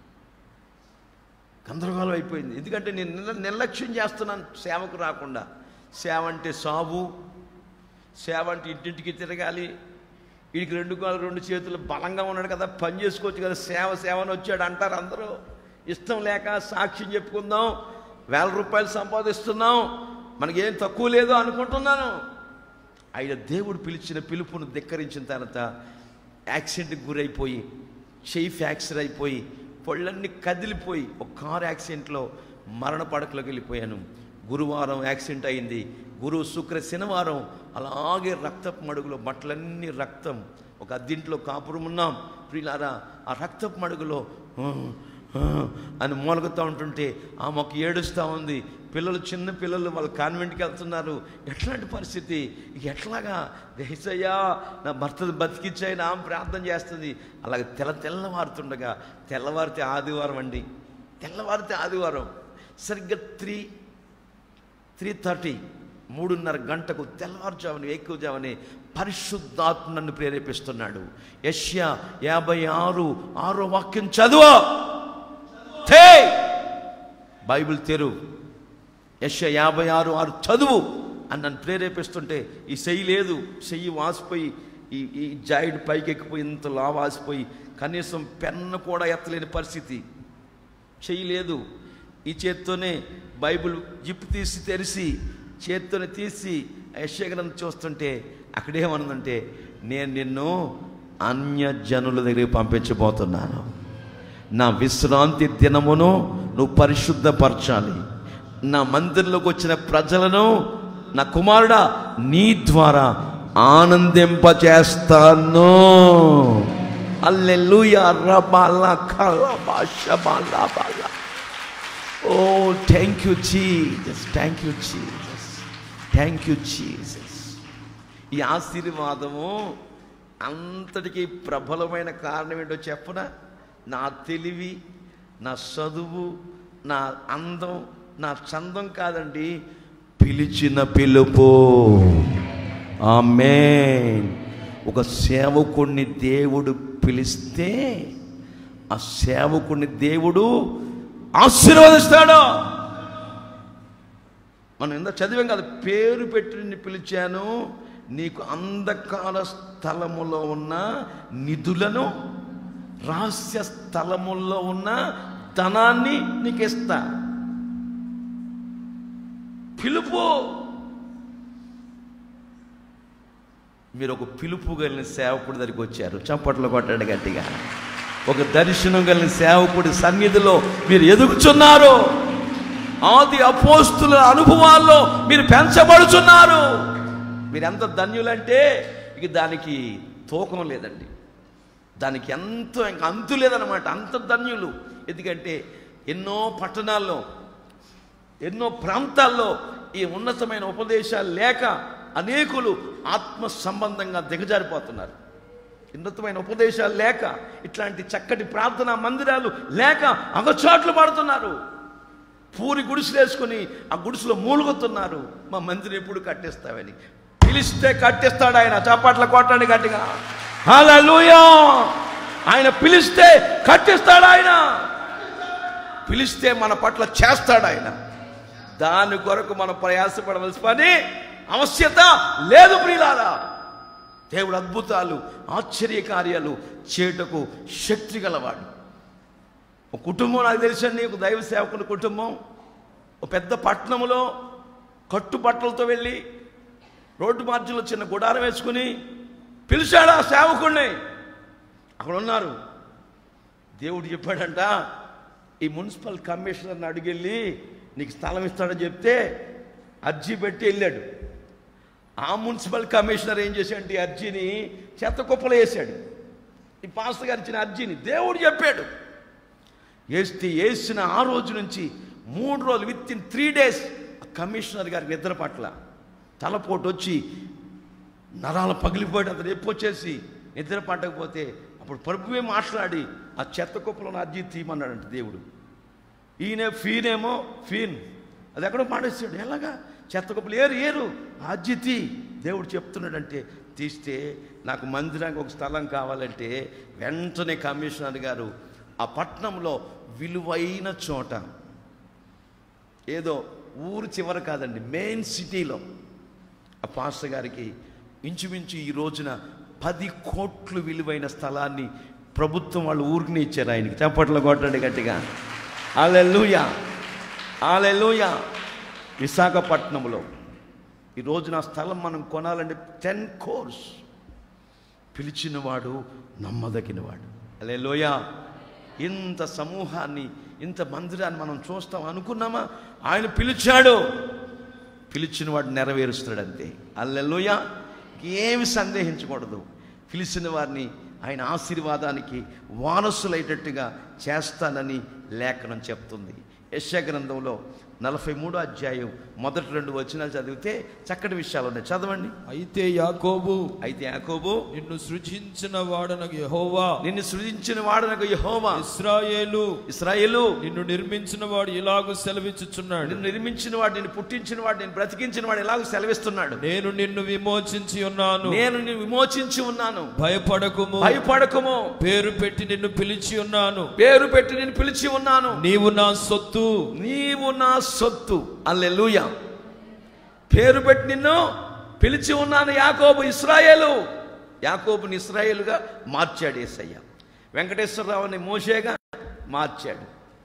గందరగోళం అయిపోయింది ఎందుకంటే నేను నిర్ నిర్లక్ష్యం చేస్తున్నాను సేవకు రాకుండా సేవ అంటే సాగు సేవ అంటే ఇంటింటికి తిరగాలి వీడికి రెండు కాళ్ళు రెండు చేతులు బలంగా ఉన్నాడు కదా పని చేసుకోవచ్చు కదా సేవ సేవని వచ్చాడు అంటారు అందరూ ఇష్టం లేక సాక్ష్యం చెప్పుకుందాం వేల రూపాయలు సంపాదిస్తున్నాం మనకేం తక్కువ లేదు అనుకుంటున్నాను ఆయన దేవుడు పిలిచిన పిలుపును ధిక్కరించిన తర్వాత యాక్సిడెంట్కి గురైపోయి చెయ్యి ఫ్రాక్చర్ అయిపోయి పళ్ళన్నీ కదిలిపోయి ఒక కారు యాక్సిడెంట్లో మరణ పడకలోకి వెళ్ళిపోయాను గురువారం యాక్సిడెంట్ అయింది గురు శుక్ర శనివారం అలాగే రక్తపు మడుగులో బట్టలన్నీ రక్తం ఒక అద్దింట్లో కాపురం ఉన్నాం ప్రియులారా ఆ రక్తపు మడుగులో "ఆ, ఆ" అని మూలగుతూ ఉంటుంటే ఆ మొక్క ఏడుస్తూ ఉంది పిల్లలు చిన్న పిల్లలు వాళ్ళ కాన్వెంట్కి వెళ్తున్నారు ఎట్లాంటి పరిస్థితి ఇక ఎట్లాగా దేశయ్యా నా భర్తను బతికిచ్చాయి నా ఆమె ప్రార్థన చేస్తుంది అలాగే తెల్ల తెల్లవారుతుండగా తెల్లవారితే ఆదివారం అండి తెల్లవారితే ఆదివారం సరిగ్గా త్రీ త్రీ థర్టీ మూడున్నర గంటకు తెల్లవారుజామున ఎక్కువజామని పరిశుద్ధాత్మ నన్ను ప్రేరేపిస్తున్నాడు యష్యా యాభై ఆరు ఆరో వాక్యం చదువు తే బైబిల్ తెరు యశ యాభై ఆరు ఆరు చదువు అని నన్ను ప్రేరేపిస్తుంటే ఈ చెయ్యి లేదు చెయ్యి వాసిపోయి ఈ ఈ జాయిడ్ పైకి ఎక్కిపోయి ఇంత లా వాసిపోయి కనీసం పెన్ను కూడా ఎత్తలేని పరిస్థితి చేయలేదు ఈ చేత్తోనే బైబిల్ జిప్ తీసి తెరిచి చేత్తోనే తీసి యశగ్రంథం చూస్తుంటే అక్కడేమనుందంటే నేను నిన్ను అన్య జనుల దగ్గరికి పంపించబోతున్నాను నా విశ్రాంతి దినమును నువ్వు పరిశుద్ధపరచాలి నా మందిరంలోకి వచ్చిన ప్రజలను నా కుమారుడా నీ ద్వారా ఆనందింపచేస్తాను అల్లెలుయా రబాల కలబా షబాలా బాలా ఓ thank you Jesus thank you Jesus thank you Jesus ఈ ఆశీర్వాదము అంతటికీ ప్రబలమైన కారణం ఏంటో చెప్పనా నా తెలివి నా చదువు నా అందం నా చందం కాదండి పిలిచిన పిలుపు ఆమె ఒక సేవకుణ్ణి దేవుడు పిలిస్తే ఆ సేవకుణ్ణి దేవుడు ఆశీర్వదిస్తాడు మనం ఎంత చదివాం కదా పేరు పెట్టి నిన్ను పిలిచాను నీకు అంధకార స్థలములో ఉన్న నిధులను రహస్య స్థలముల్లో ఉన్న ధనాన్ని నీకు ఇస్తా పిలుపు మీరు ఒక పిలుపు కలిగిన సేవకుడి దగ్గరికి వచ్చారు చప్పట్లు కొట్టాడు గట్టిగా ఒక దర్శనం కలిగిన సేవకుడి సన్నిధిలో మీరు ఎదుగుచున్నారు ఆది అపోస్తుల అనుభవాల్లో మీరు పెంచబడుచున్నారు మీరు ఎంత ధన్యులంటే ఇక దానికి తూకం లేదండి దానికి ఎంతో ఇంకా అంతు లేదనమాట అంత ధన్యులు ఎందుకంటే ఎన్నో పట్టణాల్లో ఎన్నో ప్రాంతాల్లో ఈ ఉన్నతమైన ఉపదేశాలు లేక అనేకులు ఆత్మ సంబంధంగా దిగజారిపోతున్నారు ఉన్నతమైన ఉపదేశాలు లేక ఇట్లాంటి చక్కటి ప్రార్థనా మందిరాలు లేక అగచాట్లు పడుతున్నారు పూరి గుడిసెలు వేసుకుని ఆ గుడిసెలో మూలుగుతున్నారు మా మందిరం ఎప్పుడు కట్టేస్తావని పిలిస్తే కట్టిస్తాడు ఆయన చప్పట్ల కొట్టండి గట్టిగా హల్లెలూయా ఆయన పిలిస్తే కట్టిస్తాడు ఆయన పిలిస్తే మన పట్ల చేస్తాడు ఆయన దాని కొరకు మనం ప్రయాసపడవలసి పని అవశ్యత లేదు ప్రియులారా దేవుడు అద్భుతాలు ఆశ్చర్య కార్యాలు చేయుటకు శక్తి గలవాడు ఒక కుటుంబం నాకు తెలుసండి ఒక దైవ సేవకుని కుటుంబం ఒక పెద్ద పట్టణంలో కట్టుబట్టలతో వెళ్ళి రోడ్డు మార్జిన్లో చిన్న గుడారం వేసుకుని పిలిచాడు ఆ సేవకుడిని అక్కడ ఉన్నారు దేవుడు చెప్పాడంట ఈ మున్సిపల్ కమిషనర్ని అడిగెళ్ళి నీకు స్థలం ఇస్తాడని చెప్తే అర్జీ పెట్టి వెళ్ళాడు ఆ మున్సిపల్ కమిషనర్ ఏం చేశాడంటే ఈ అర్జీని చెత్త కుప్పలో వేసాడు ఈ పాస్టర్ గారు ఇచ్చిన అర్జీని దేవుడు చెప్పాడు వేస్తే వేసిన ఆ రోజు నుంచి మూడు రోజులు with in three days commissioner గారికి నిద్ర పట్ల తలపోటు వచ్చి నరాలు పగిలిపోయాడు అతను ఎప్పు వచ్చేసి నిద్ర పట్టకపోతే అప్పుడు ప్రభువే మాట్లాడి ఆ చెత్త కుప్పలో ఉన్న అర్జీ తీయమన్నాడంట దేవుడు ఈయన ఫీనేమో ఫీన్ అది ఎక్కడో పాడేసాడు ఎలాగా చెత్త కుప్పలు ఏరు ఏరు ఆ అర్జీ తీ దేవుడు చెప్తున్నాడంటే తీస్తే నాకు మందిరానికి ఒక స్థలం కావాలంటే వెంటనే కమిషనర్ గారు ఆ పట్టణంలో విలువైన చోట ఏదో ఊరు చివర కాదండి మెయిన్ సిటీలో ఆ పాస్టర్ గారికి ఇంచుమించు ఈ రోజున పది కోట్లు విలువైన స్థలాన్ని ప్రభుత్వం వాళ్ళు ఊరికి ఇచ్చారు ఆయనకి చప్పట్లు కొట్టండి గట్టిగా ఆలెల్లుయా ఆలెల్లుయా విశాఖపట్నంలో ఈ రోజున ఆ స్థలం మనం కొనాలంటే టెన్ కోర్స్ పిలిచినవాడు నమ్మదగినవాడు అలెలోయ ఇంత సమూహాన్ని ఇంత మందిరాన్ని మనం చూస్తాం అనుకున్నామా ఆయన పిలిచాడు పిలిచిన వాడు నెరవేరుస్తాడు అంతే అల్లెలోయ ఏమి సందేహించకూడదు పిలిచిన వారిని ఆయన ఆశీర్వాదానికి వారసులైనట్టుగా చేస్తానని లేఖనం చెప్తుంది యశ గ్రంథంలో నలభై మూడో అధ్యాయం మొదటి రెండు వచనాలు చదివితే చక్కటి విషయాలు ఉన్నాయి చదవండి అయితే యాకోబు అయితే యాకోబు నిన్ను సృజించిన వాడనకు యెహోవా నిన్ను సృజించిన వాడనకు యెహోవా ఇస్రాయేలు ఇస్రాయేలు నిన్ను నిర్మించిన వాడు ఇలాగూ సెలవిచ్చుచున్నాడు నిన్ను నిర్మించిన వాడు నిన్ను పుట్టించిన వాడు నేను బ్రతికించిన వాడు ఎలాగో సెలవిస్తున్నాడు నేను నిన్ను విమోచించి ఉన్నాను నేను నిన్ను విమోచించి ఉన్నాను భయపడకుము భయపడకము పేరు పెట్టి నిన్ను పిలిచి ఉన్నాను పేరు పెట్టి నేను పిలిచి ఉన్నాను నీవు నా సొత్తు నీవు నా సొత్తు అల్లెలుయ పేరు పెట్టి నిన్ను పిలిచి ఉన్నాను యాకోబు ఇస్రాయేలు యాకోబుని ఇస్రాయేలుగా మార్చాడు ఏసయ్య వెంకటేశ్వరరావుని మోషేగా మార్చాడు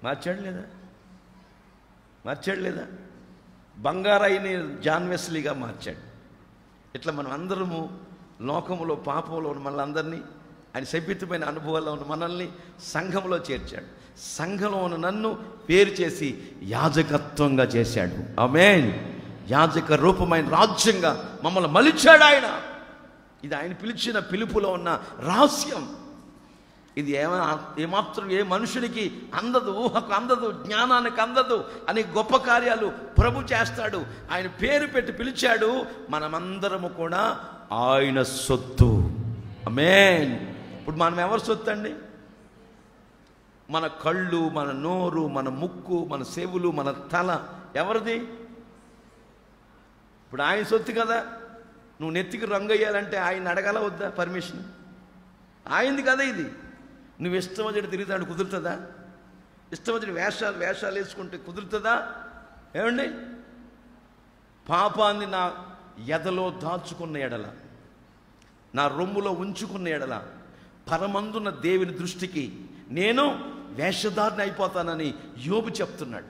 మార్చాడు లేదా మార్చాడు లేదా బంగారాయిని జాన్ వెస్లీగా మార్చాడు ఇట్లా మనం అందరము లోకములో పాపంలో ఉన్న మనల్ని ఆయన శపితమైన అనుభవాల్లో ఉన్న మనల్ని సంఘంలో చేర్చాడు సంఘంలో ఉన్న నన్ను పేరు చేసి యాజకత్వంగా చేశాడు ఆమేన్ యాజక రూపమైన రాజ్యంగా మమ్మల్ని మలిచాడు ఆయన ఇది ఆయన పిలిచిన పిలుపులో ఉన్న రహస్యం ఇది ఏమైనా ఏమాత్రం ఏ మనుషునికి అందదు ఊహకు అందదు జ్ఞానానికి అందదు అని గొప్ప కార్యాలు ప్రభు చేస్తాడు ఆయన పేరు పెట్టి పిలిచాడు మనమందరము కూడా ఆయన సొత్తు అమేన్ ఇప్పుడు మనం ఎవరు సొత్తు అండి మన కళ్ళు మన నోరు మన ముక్కు మన చెవులు మన తల ఎవరిది ఇప్పుడు ఆయన సొత్తు కదా నువ్వు నెత్తికి రంగు వేయాలంటే ఆయన అడగాల వద్దా పర్మిషన్ ఆయనది కదా ఇది నువ్వు ఇష్టం వచ్చిన తిరుగుతాడు కుదురుతుందా ఇష్టం వచ్చిన వేషాలు వేషాలు వేసుకుంటే కుదురుతుందా ఏమండి పాపాన్ని నా ఎదలో దాచుకున్న ఎడల నా రొమ్ములో ఉంచుకున్న ఎడల పరమందున్న దేవుని దృష్టికి నేను వేషధారణ అయిపోతానని యోబు చెప్తున్నాడు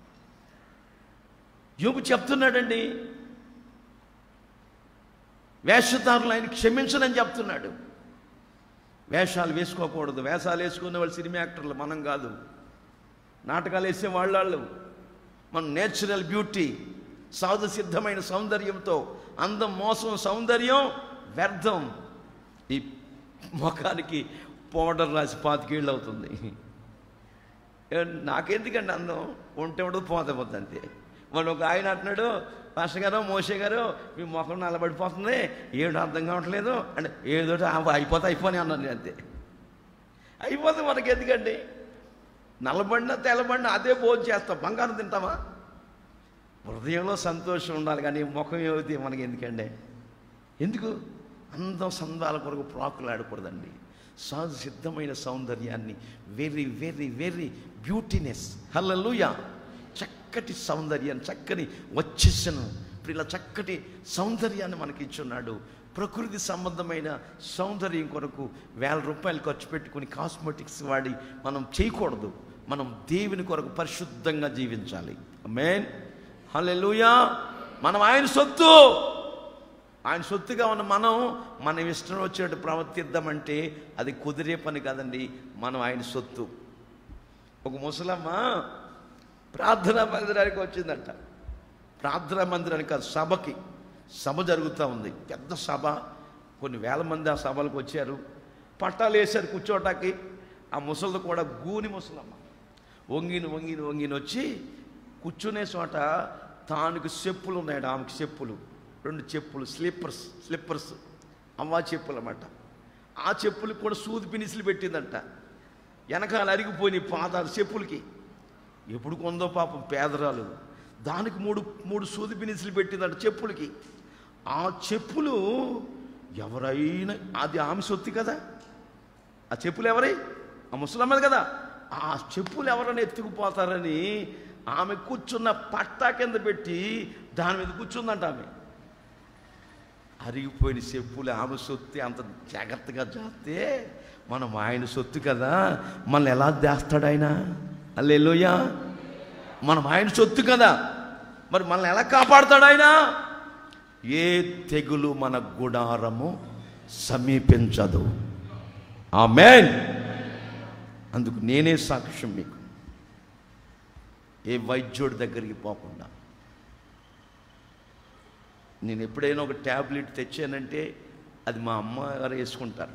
యోబు చెప్తున్నాడండి వేషధారులు ఆయన క్షమించనని చెప్తున్నాడు వేషాలు వేసుకోకూడదు వేషాలు వేసుకునే వాళ్ళు సినిమా యాక్టర్లు మనం కాదు నాటకాలు వేసే వాళ్ళు మన నేచురల్ బ్యూటీ సహజ సిద్ధమైన సౌందర్యంతో అందం మోసం సౌందర్యం వ్యర్థం ఈ ముఖానికి పౌడర్ రాసి పాతికేళ్ళు అవుతుంది ఏ, నాకెందుకండి అందం ఉంటే ఉండదు పోతే పోతుంది అంతే వాళ్ళు ఒక ఆయన అంటున్నాడు పాస్టర్ గారు మోసే గారు మీ ముఖం నల్లబడిపోతుంది ఏడు అర్థం కావట్లేదు అంటే ఏదో అయిపోతే అయిపోయి అన్నాను నేను అంతే అయిపోతే మనకి ఎందుకండి నల్లబడినా తెల్లబడినా అదే భోజనం చేస్తాం బంగారం తింటామా హృదయంలో సంతోషం ఉండాలి కానీ ముఖం ఏమైతే మనకి ఎందుకండి ఎందుకు అందం సందాల కొరకు ప్రాకులు ఆడకూడదండి సహజ సిద్ధమైన సౌందర్యాన్ని very very very beautyness hallelujah చక్కటి సౌందర్యాన్ని చక్కని వచ్చేసను ఇప్పుడు ఇలా చక్కటి సౌందర్యాన్ని మనకి ఇచ్చున్నాడు ప్రకృతి సంబంధమైన సౌందర్యం కొరకు వేల రూపాయలు ఖర్చు పెట్టుకుని కాస్మెటిక్స్ వాడి మనం చేయకూడదు మనం దేవుని కొరకు పరిశుద్ధంగా జీవించాలి మేన్ హల్లెలూయా మనం ఆయన సొత్తు ఆయన సొత్తుగా ఉన్న మనం మనం ఇష్టం వచ్చినట్టు ప్రవర్తిద్దామంటే అది కుదిరే పని కాదండి మనం ఆయన సొత్తు ఒక ముసలమ్మ ప్రార్థనా మందిరానికి వచ్చిందంట ప్రార్థనా మందిరానికి కాదు సభకి సభ జరుగుతూ ఉంది పెద్ద సభ కొన్ని వేల మంది ఆ సభలకు వచ్చారు పట్టాలు వేశారు కూర్చోటానికి ఆ ముసలిది కూడా గూని ముసలమ్మ వంగిని వంగిని వంగిని వచ్చి కూర్చునే చోట తానుకు చెప్పులు ఉన్నాయట ఆమెకి చెప్పులు రెండు చెప్పులు స్లిప్పర్స్ స్లిప్పర్స్ అవ్వా చెప్పులు అన్నమాట ఆ చెప్పులకు కూడా సూది పినిసిలు పెట్టిందంట వెనకాల అరిగిపోయినాయి పాదాలు చెప్పులకి ఎప్పుడు కొందో పాపం పేదరాలు దానికి మూడు మూడు సూది పినిసిలు పెట్టిందంట చెప్పులకి ఆ చెప్పులు ఎవరైనా అది ఆమె సొత్తి కదా ఆ చెప్పులు ఎవరి ఆ ముసలమ్మది కదా ఆ చెప్పులు ఎవరైనా ఎత్తుకుపోతారని ఆమె కూర్చున్న పట్టా కింద పెట్టి దాని మీద కూర్చుందంట ఆమె అరిగిపోయిన చెప్పులు ఆమె సొత్తి అంత జాగ్రత్తగా చేస్తే మనం ఆయన సొత్తు కదా మనల్ని ఎలా చేస్తాడు ఆయన అల్లెలోయ మనం ఆయన సొత్తు కదా మరి మనల్ని ఎలా కాపాడుతాడు ఆయన ఏ తెగులు మన గుడారము సమీపించదు ఆమెన్ అందుకు నేనే సాక్ష్యం మీకు ఏ వైద్యుడి దగ్గరికి పోకుండా నేను ఎప్పుడైనా ఒక ట్యాబ్లెట్ తెచ్చానంటే అది మా అమ్మగారు వేసుకుంటారు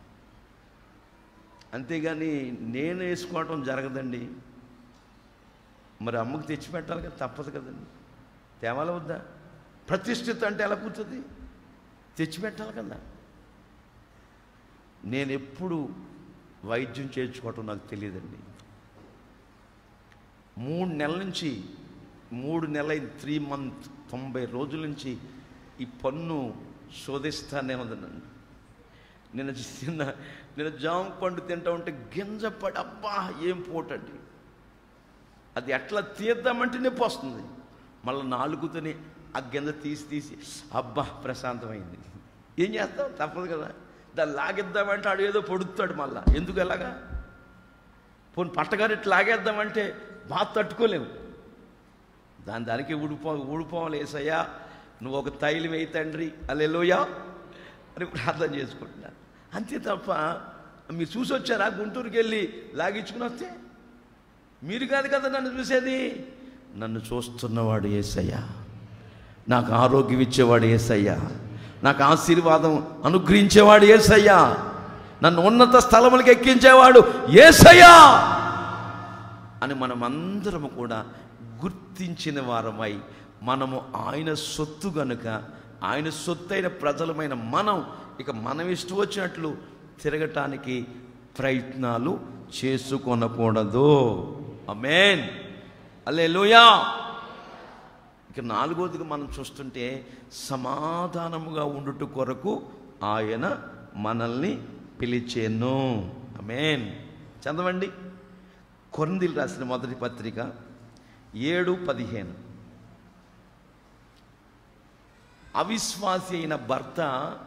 అంతేగాని నేను వేసుకోవటం జరగదండి మరి అమ్మకు తెచ్చి పెట్టాలి కదా తప్పదు కదండి తేవాల వద్దా ప్రతిష్ఠిత అంటే ఎలా కూర్చుంది తెచ్చి పెట్టాలి కదా నేను ఎప్పుడు వైద్యం చేయించుకోవటం నాకు తెలియదండి మూడు నెలల నుంచి మూడు నెలల త్రీ మంత్ తొంభై రోజుల నుంచి ఈ పన్ను శోధిస్తానే ఉందనండి నేను చిన్న నేను జామ పండు తింటా ఉంటే గింజ పడి అబ్బా ఏం పోటండి అది ఎట్లా తీద్దామంటే నొప్పి వస్తుంది మళ్ళీ నాలుగుతోనే ఆ గింజ తీసి తీసి అబ్బా ప్రశాంతమైంది ఏం చేస్తాం తప్పదు కదా దాన్ని లాగిద్దామంటే ఆడు ఏదో పొడుస్తాడు మళ్ళా ఎందుకు ఎలాగా పోనీ పట్టగారెట్టి లాగేద్దామంటే బాధ తట్టుకోలేము దాని దానికి ఊడిపో ఊడిపోవాలి ఏసయ్యా నువ్వు ఒక తైలం వేయి తండ్రి అల్లెలోయా అని ప్రార్థన చేసుకుంటున్నాను అంతే తప్ప మీరు చూసి వచ్చారా గుంటూరుకి వెళ్ళి లాగించుకుని వస్తే మీరు కాదు కదా నన్ను చూసేది నన్ను చూస్తున్నవాడు ఏసయ్యా నాకు ఆరోగ్యం ఇచ్చేవాడు ఏసయ్యా నాకు ఆశీర్వాదం అనుగ్రహించేవాడు ఏసయ్యా నన్ను ఉన్నత స్థలములకు ఎక్కించేవాడు ఏసయ్యా అని మనమందరము కూడా గుర్తించిన వారమై మనము ఆయన సొత్తు గనుక ఆయన సొత్తైన ప్రజలమైన మనం ఇక మనం ఇష్టం వచ్చినట్లు తిరగటానికి ప్రయత్నాలు చేసుకొనకూడదు అమేన్ అల్లే ఇక నాలుగోదిగా మనం చూస్తుంటే సమాధానముగా ఉండుట కొరకు ఆయన మనల్ని పిలిచేను అమేన్ చదవండి కొరిందీలు రాసిన మొదటి పత్రిక ఏడు పదిహేను అవిశ్వాసి అయిన భర్త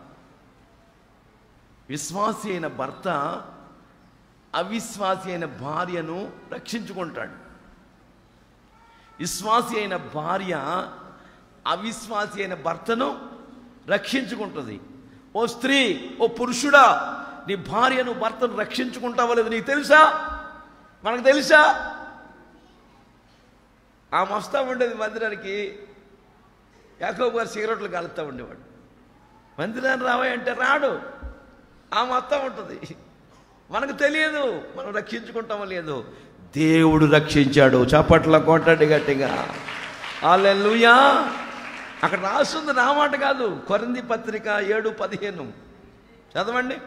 విశ్వాసి అయిన భర్త అవిశ్వాసి అయిన భార్యను రక్షించుకుంటాడు విశ్వాసి అయిన భార్య అవిశ్వాసి అయిన భర్తను రక్షించుకుంటుంది ఓ స్త్రీ ఓ పురుషుడా నీ భార్యను భర్తను రక్షించుకుంటావో లేదు నీకు తెలుసా మనకు తెలుసా ఆ వస్తా ఉండేది మందిరానికి యాకోబు గారు సిగరెట్లు కాలుస్తూ ఉండేవాడు మందిరాన్ని రావాయి అంటే రాడు ఆ మొత్తం ఉంటుంది మనకు తెలియదు మనం రక్షించుకుంటామో లేదు దేవుడు రక్షించాడు చప్పట్ల కొట్టండి గట్టిగా అల్లెలుయా అక్కడ రాస్తుంది నా మాట కాదు కొరింది పత్రిక ఏడు పదిహేను చదవండి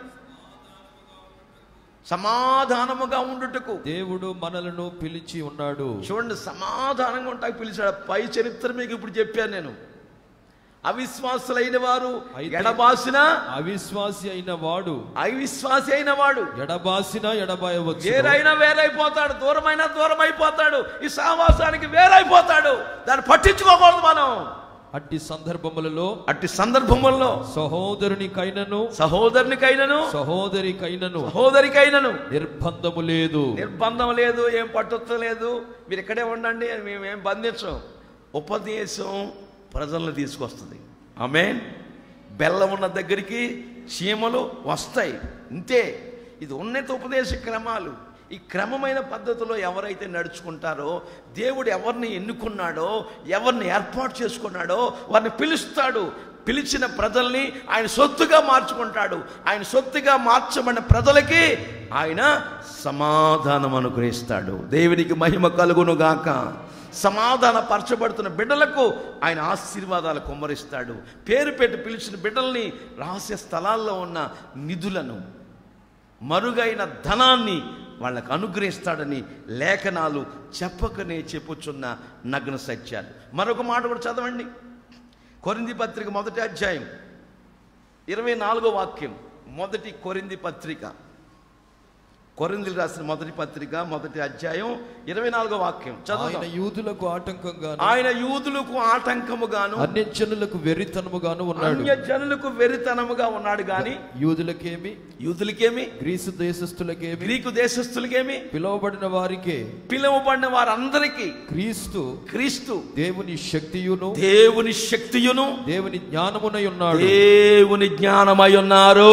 సమాధానముగా ఉండుటకు దేవుడు మనలను పిలిచి ఉన్నాడు చూడండి సమాధానంగా ఉంటాకి పిలిచాడు పై చరిత్ర మీకు ఇప్పుడు చెప్పాను నేను అవిశ్వాసులైన వారు అయితే- ఎడబాసిన అవిశ్వాసి అయిన వాడు అవిశ్వాసి అయిన వాడు ఎడబాసిన ఎడబాయవచ్చు వేరైనా వేరైపోతాడు దూరమైనా దూరం అయిపోతాడు ఈ సావాసానికి వేరైపోతాడు దాన్ని పట్టించుకోకూడదు మనం అట్టి సందర్భములలో అట్టి సందర్భముల్లో సహోదరునికైనను సహోదరునికైనను సహోదరికైనను సహోదరికైనను నిర్బంధము లేదు నిర్బంధం లేదు ఏం పట్టుత్వం లేదు మీరు ఇక్కడే ఉండండి మేమేం బంధించం ఉపదేశం ప్రజలను తీసుకొస్తుంది ఆమె బెల్లం ఉన్న దగ్గరికి చీమలు వస్తాయి ఇంతే ఇది ఉన్నత ఉపదేశ క్రమాలు ఈ క్రమమైన పద్ధతిలో ఎవరైతే నడుచుకుంటారో దేవుడు ఎవరిని ఎన్నుకున్నాడో ఎవరిని ఏర్పాటు చేసుకున్నాడో వారిని పిలుస్తాడు పిలిచిన ప్రజల్ని ఆయన సొత్తుగా మార్చుకుంటాడు ఆయన సొత్తుగా మార్చబడిన ప్రజలకి ఆయన సమాధానం అనుగ్రహిస్తాడు దేవునికి మహిమ కలుగును గాక సమాధాన పరచబడుతున్న బిడ్డలకు ఆయన ఆశీర్వాదాలు కుమ్మరిస్తాడు పేరు పెట్టి పిలిచిన బిడ్డల్ని రహస్య స్థలాల్లో ఉన్న నిధులను మరుగైన ధనాన్ని వాళ్ళకు అనుగ్రహిస్తాడని లేఖనాలు చెప్పకనే చెప్పుచున్న నగ్న సత్యాలు మరొక మాట కూడా చదవండి కొరింది పత్రిక మొదటి అధ్యాయం ఇరవై నాలుగో వాక్యం మొదటి కొరింది పత్రిక కొరిందులు రాసిన మొదటి పత్రిక మొదటి అధ్యాయం ఇరవై నాలుగో వాక్యం ఆయన చదువు యూదులకు ఆటంకంగా ఆయన యూదులకు ఆటంకముగాను అన్యజనులకు వెరితనముగాను ఉన్నాడు అన్య జనులకు వెరితనముగా ఉన్నాడు గాని యూదులకేమి యూదులకేమి గ్రీసు దేశస్థులకేమి గ్రీకు దేశస్థులకేమి పిలువబడిన వారికి పిలువబడిన వారందరికీ క్రీస్తు క్రీస్తు దేవుని శక్తియును దేవుని శక్తియును దేవుని జ్ఞానమునై ఉన్నాడు దేవుని జ్ఞానమై ఉన్నారు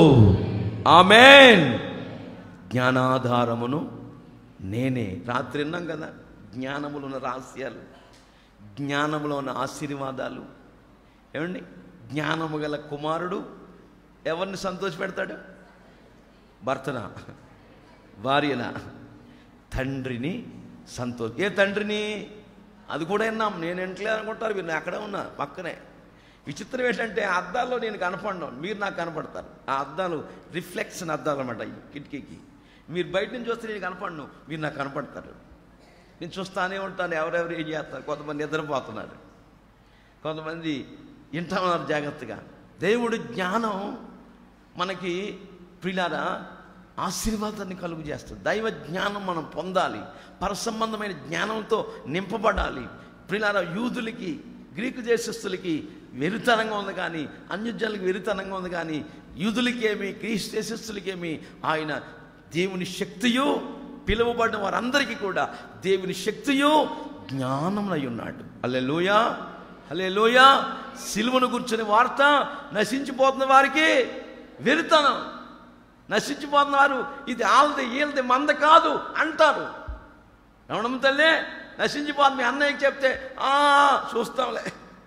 ఆమెన్ జ్ఞానాధారమును నేనే రాత్రి విన్నాం కదా జ్ఞానములో ఉన్న రహస్యాలు జ్ఞానములో ఉన్న ఆశీర్వాదాలు ఏమండి జ్ఞానము గల కుమారుడు ఎవరిని సంతోషపెడతాడు భర్తనా భార్యనా తండ్రిని సంతోష ఏ తండ్రిని అది కూడా విన్నాం నేను ఇంట్లో అనుకుంటారు మీరు నేను అక్కడే ఉన్నా పక్కనే విచిత్రం ఏంటంటే ఆ అద్దాల్లో నేను కనపడను మీరు నాకు కనపడతారు ఆ అద్దాలు రిఫ్లెక్షన్ అద్దాలు అనమాట ఈ కిటికీకి మీరు బయట నుంచి వస్తే నేను కనపడను మీరు నాకు కనపడతారు నేను చూస్తానే ఉంటాను ఎవరెవరు ఏం చేస్తారు కొంతమంది నిద్రపోతున్నారు కొంతమంది వింటున్నారు జాగ్రత్తగా దేవుడు జ్ఞానం మనకి ప్రిలారా ఆశీర్వాదాన్ని కలుగు చేస్తుంది దైవ జ్ఞానం మనం పొందాలి పరసంబంధమైన జ్ఞానంతో నింపబడాలి ప్రిలార యూదులకి గ్రీకు దేశస్తులకి వెరితనంగా ఉంది కానీ అన్యజనులకి వెరితనంగా ఉంది కానీ యూదులకేమి గ్రీస్ దేశస్తులకేమి ఆయన దేవుని శక్తియు పిలువబడిన వారందరికీ కూడా దేవుని శక్తియు జ్ఞానమునై ఉన్నాడు అల్లెలుయా అల్లెలుయా సిలువను కూర్చుని వార్త నశించిపోతున్న వారికి వెరుతనం నశించిపోతున్న వారు ఇది ఆల్ది ఈల్ది మంద కాదు అంటారు రమణమ్మ తల్లి నశించిపోతుంది మీ అన్నయ్యకి చెప్తే "ఆ, చూస్తాంలే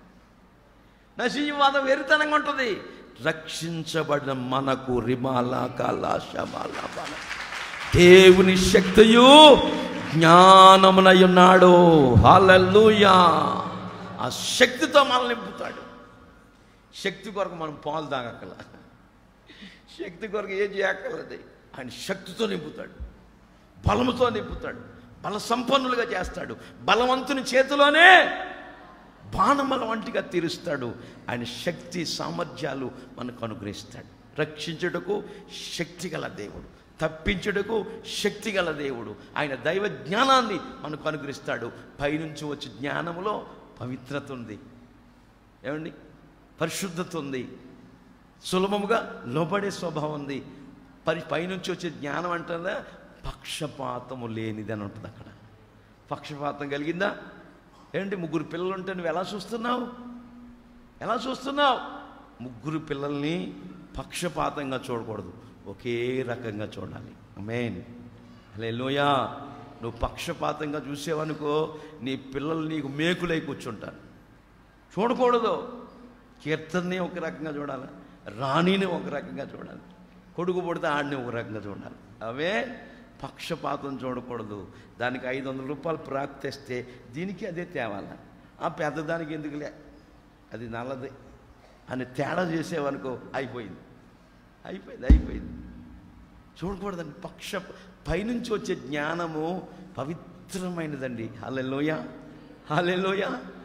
నశించిపోతాం వెరితనంగా ఉంటుంది రక్షించబడిన మనకు రిమాలా కాలా శమాలా బల. దేవుని శక్తియు జ్ఞానమునై ఉన్నాడు హల్లెలూయా ఆ శక్తితో మనల్ని నింపుతాడు శక్తి కొరకు మనం పాలు తాగక్కల శక్తి కొరకు ఏం చేయక్కర్లేదు ఆయన శక్తితో నింపుతాడు బలముతో నింపుతాడు బల సంపన్నులుగా చేస్తాడు బలవంతుని చేతిలోనే బాణమల వంటిగా తీరుస్తాడు ఆయన శక్తి సామర్థ్యాలు మనకు అనుగ్రహిస్తాడు రక్షించుటకు శక్తి గల దేవుడు తప్పించుటకు శక్తి గల దేవుడు ఆయన దైవ జ్ఞానాన్ని మనకు అనుగ్రహిస్తాడు పైనుంచి వచ్చే జ్ఞానములో పవిత్రత ఉంది ఏమండి పరిశుద్ధత ఉంది సులభముగా లోబడే స్వభావం ఉంది పరి పైనుంచి వచ్చే జ్ఞానం అంటుందా పక్షపాతము లేనిది అని ఉంటుంది అక్కడ పక్షపాతం కలిగిందా ఏంటి ముగ్గురు పిల్లలు ఉంటే నువ్వు ఎలా చూస్తున్నావు ఎలా చూస్తున్నావు ముగ్గురు పిల్లల్ని పక్షపాతంగా చూడకూడదు ఒకే రకంగా చూడాలి మెయిన్ అలే లోయా నువ్వు పక్షపాతంగా చూసేవనుకో నీ పిల్లలు నీకు మేకులై కూర్చుంటారు చూడకూడదు కీర్తనని ఒక రకంగా చూడాలి రాణిని ఒక రకంగా చూడాలి కొడుకు పుడితే ఆడిని ఒక రకంగా చూడాలి అవే పక్షపాతం చూడకూడదు దానికి ఐదు వందల రూపాయలు ప్రాప్తిస్తే దీనికి అదే తేవాల ఆ పెద్దదానికి ఎందుకులే అది నల్లది అని తేడా చేసేవనుకో అయిపోయింది అయిపోయింది అయిపోయింది చూడకూడదండి పక్ష పైనుంచి వచ్చే జ్ఞానము పవిత్రమైనదండి హల్లెలూయ హల్లెలూయ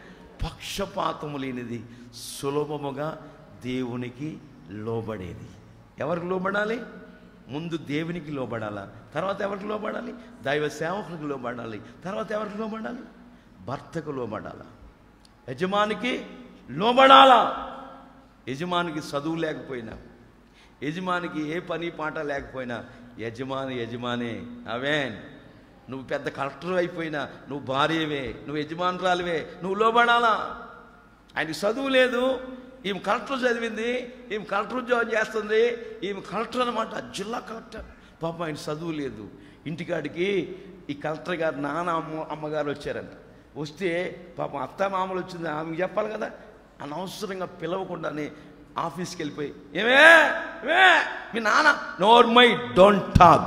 పక్షపాతము లేనిది సులభముగా దేవునికి లోబడేది ఎవరికి లోబడాలి ముందు దేవునికి లోబడాలా తర్వాత ఎవరికి లోబడాలి దైవ సేవకులకు లోబడాలి తర్వాత ఎవరికి లోబడాలి భర్తకు లోబడాలా యజమానికి లోబడాలా యజమానికి చదువు లేకపోయినా యజమానికి ఏ పని పాట లేకపోయినా యజమాని యజమానే అవేన్ నువ్వు పెద్ద కలెక్టర్ అయిపోయినా నువ్వు భార్యవే నువ్వు యజమానురాలివే నువ్వు లోబడాలా ఆయనకి చదువు లేదు ఈమె కలెక్టర్ చదివింది ఈమె కలెక్టర్ ఉద్యోగం చేస్తుంది ఈమె కలెక్టర్ అనమాట జిల్లా కలెక్టర్ పాపం ఆయన చదువు లేదు ఇంటికాడికి ఈ కలెక్టర్ గారు నాన్న అమ్మ అమ్మగారు వచ్చారంట వస్తే పాపం అత్త మామలు వచ్చింది ఆమెకు చెప్పాలి కదా అనవసరంగా పిలవకుండానే ఆఫీస్కి వెళ్ళిపోయి ఏమే ఏమే మీ నాన్న నోర్ మై డోంట్ టాక్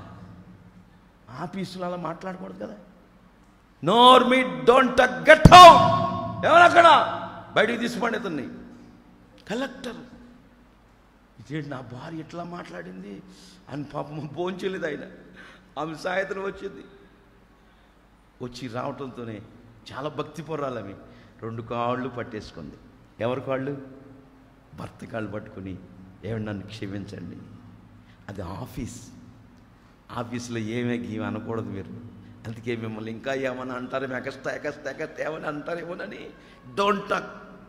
ఆఫీసులో అలా మాట్లాడకూడదు కదా నోర్ మీ డోంట్ టాక్ గెట్ హౌట్ ఎవరు అక్కడ బయటికి తీసుకోండి ఇతన్ని కలెక్టర్ ఇదేంటి నా భార్య ఎట్లా మాట్లాడింది అని పాపం భోంచలేదు ఆయన ఆమె సాయంత్రం వచ్చింది వచ్చి రావటంతోనే చాలా భక్తి పొరాలవి రెండు కాళ్ళు పట్టేసుకుంది ఎవరి కాళ్ళు భర్త కాళ్ళు పట్టుకుని ఏమన్నా నన్ను క్షమించండి అది ఆఫీస్ ఆఫీస్లో ఏమే గీమి అనకూడదు మీరు అందుకే మిమ్మల్ని ఇంకా ఏమన్నా అంటారేమో ఎకస్తా ఎకస్తా ఎకస్తా ఏమని అంటారేమోనని డోంట్ టాక్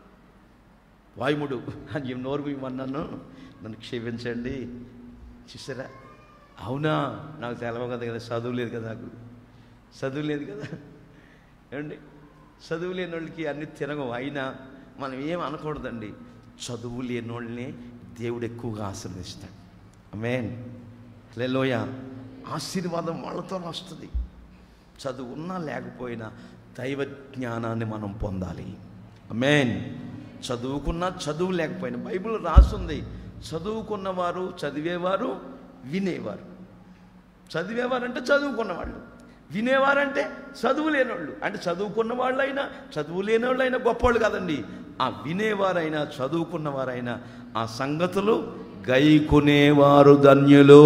వాయుముడు అని చెప్పి నోరు ఇవ్వమన్నాను నన్ను క్షమించండి చూసారా అవునా నాకు తెలవ కదా కదా చదువు లేదు కదా నాకు చదువు లేదు కదా ఏమండి చదువు లేని వాళ్ళకి అన్ని తినగవు అయినా మనం ఏం అనకూడదండి చదువు లేని వాళ్ళని దేవుడు ఎక్కువగా ఆశీర్వదిస్తాడు అమేన్ లోయ ఆశీర్వాదం వాళ్ళతో వస్తుంది చదువు ఉన్నా లేకపోయినా దైవ జ్ఞానాన్ని మనం పొందాలి అమేన్ చదువుకున్నా చదువు లేకపోయినా బైబిల్ రాస్తుంది చదువుకున్నవారు చదివేవారు వినేవారు చదివేవారంటే చదువుకున్నవాళ్ళు వినేవారంటే చదువు లేనివాళ్ళు అంటే చదువుకున్న వాళ్ళైనా చదువు లేని వాళ్ళైనా గొప్పవాళ్ళు కాదండి ఆ వినేవారైనా చదువుకున్నవారైనా ఆ సంగతులు గైకునేవారు ధన్యులు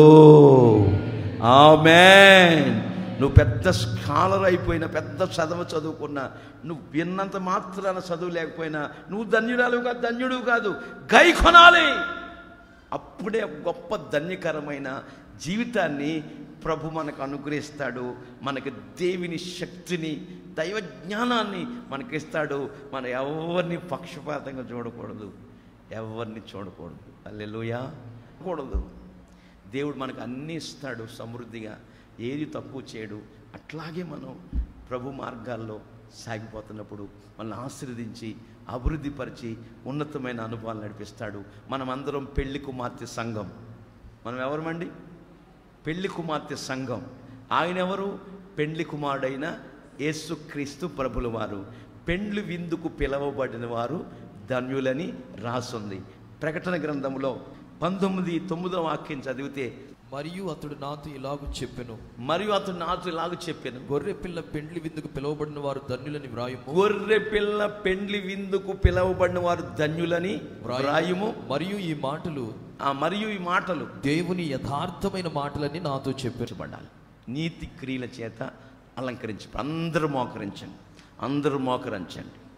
ఆమెన్ నువ్వు పెద్ద స్కాలర్ అయిపోయినా పెద్ద చదువు చదువుకున్నా నువ్వు విన్నంత మాత్రాన చదువు లేకపోయినా నువ్వు ధన్యురాలు కాదు ధన్యుడు కాదు గై కొనాలి అప్పుడే ఒక గొప్ప ధన్యకరమైన జీవితాన్ని ప్రభు మనకు అనుగ్రహిస్తాడు మనకి దేవుని శక్తిని దైవ జ్ఞానాన్ని మనకిస్తాడు మన ఎవరిని పక్షపాతంగా చూడకూడదు ఎవరిని చూడకూడదు అల్లెలుయా కూడదు దేవుడు మనకు అన్నీ ఇస్తాడు సమృద్ధిగా ఏది తక్కువ చేయడు అట్లాగే మనం ప్రభు మార్గాల్లో సాగిపోతున్నప్పుడు మనల్ని ఆశీర్వదించి అభివృద్ధిపరిచి ఉన్నతమైన అనుభవాలు నడిపిస్తాడు మనమందరం పెళ్లి కుమార్తె సంఘం మనం ఎవరమండి పెళ్లి కుమార్తె సంఘం ఆయన ఎవరు పెండ్లి కుమారుడైన యేసుక్రీస్తు ప్రభుల వారు పెండ్లి విందుకు పిలవబడిన వారు ధన్యులని రాసుంది ప్రకటన గ్రంథంలో పంతొమ్మిది తొమ్మిదో వాక్యం చదివితే మరియు అతడు నాతో ఇలాగు చెప్పెను మరియు అతడు నాతో ఇలాగ చెప్పాను గొర్రె పిల్ల పెండ్లి విందుకు పిలువబడిన వారు ధన్యులని వ్రాయుము గొర్రె పిల్ల పెండ్లి విందుకు పిలవబడిన వారు ధన్యులని వ్రాయుము మరియు ఈ మాటలు ఆ మరియు ఈ మాటలు దేవుని యథార్థమైన మాటలని నాతో చెప్పారు ఉంచబడాలి నీతి క్రియల చేత అలంకరించి అందరూ మోకరించండి అందరూ మోకరించండి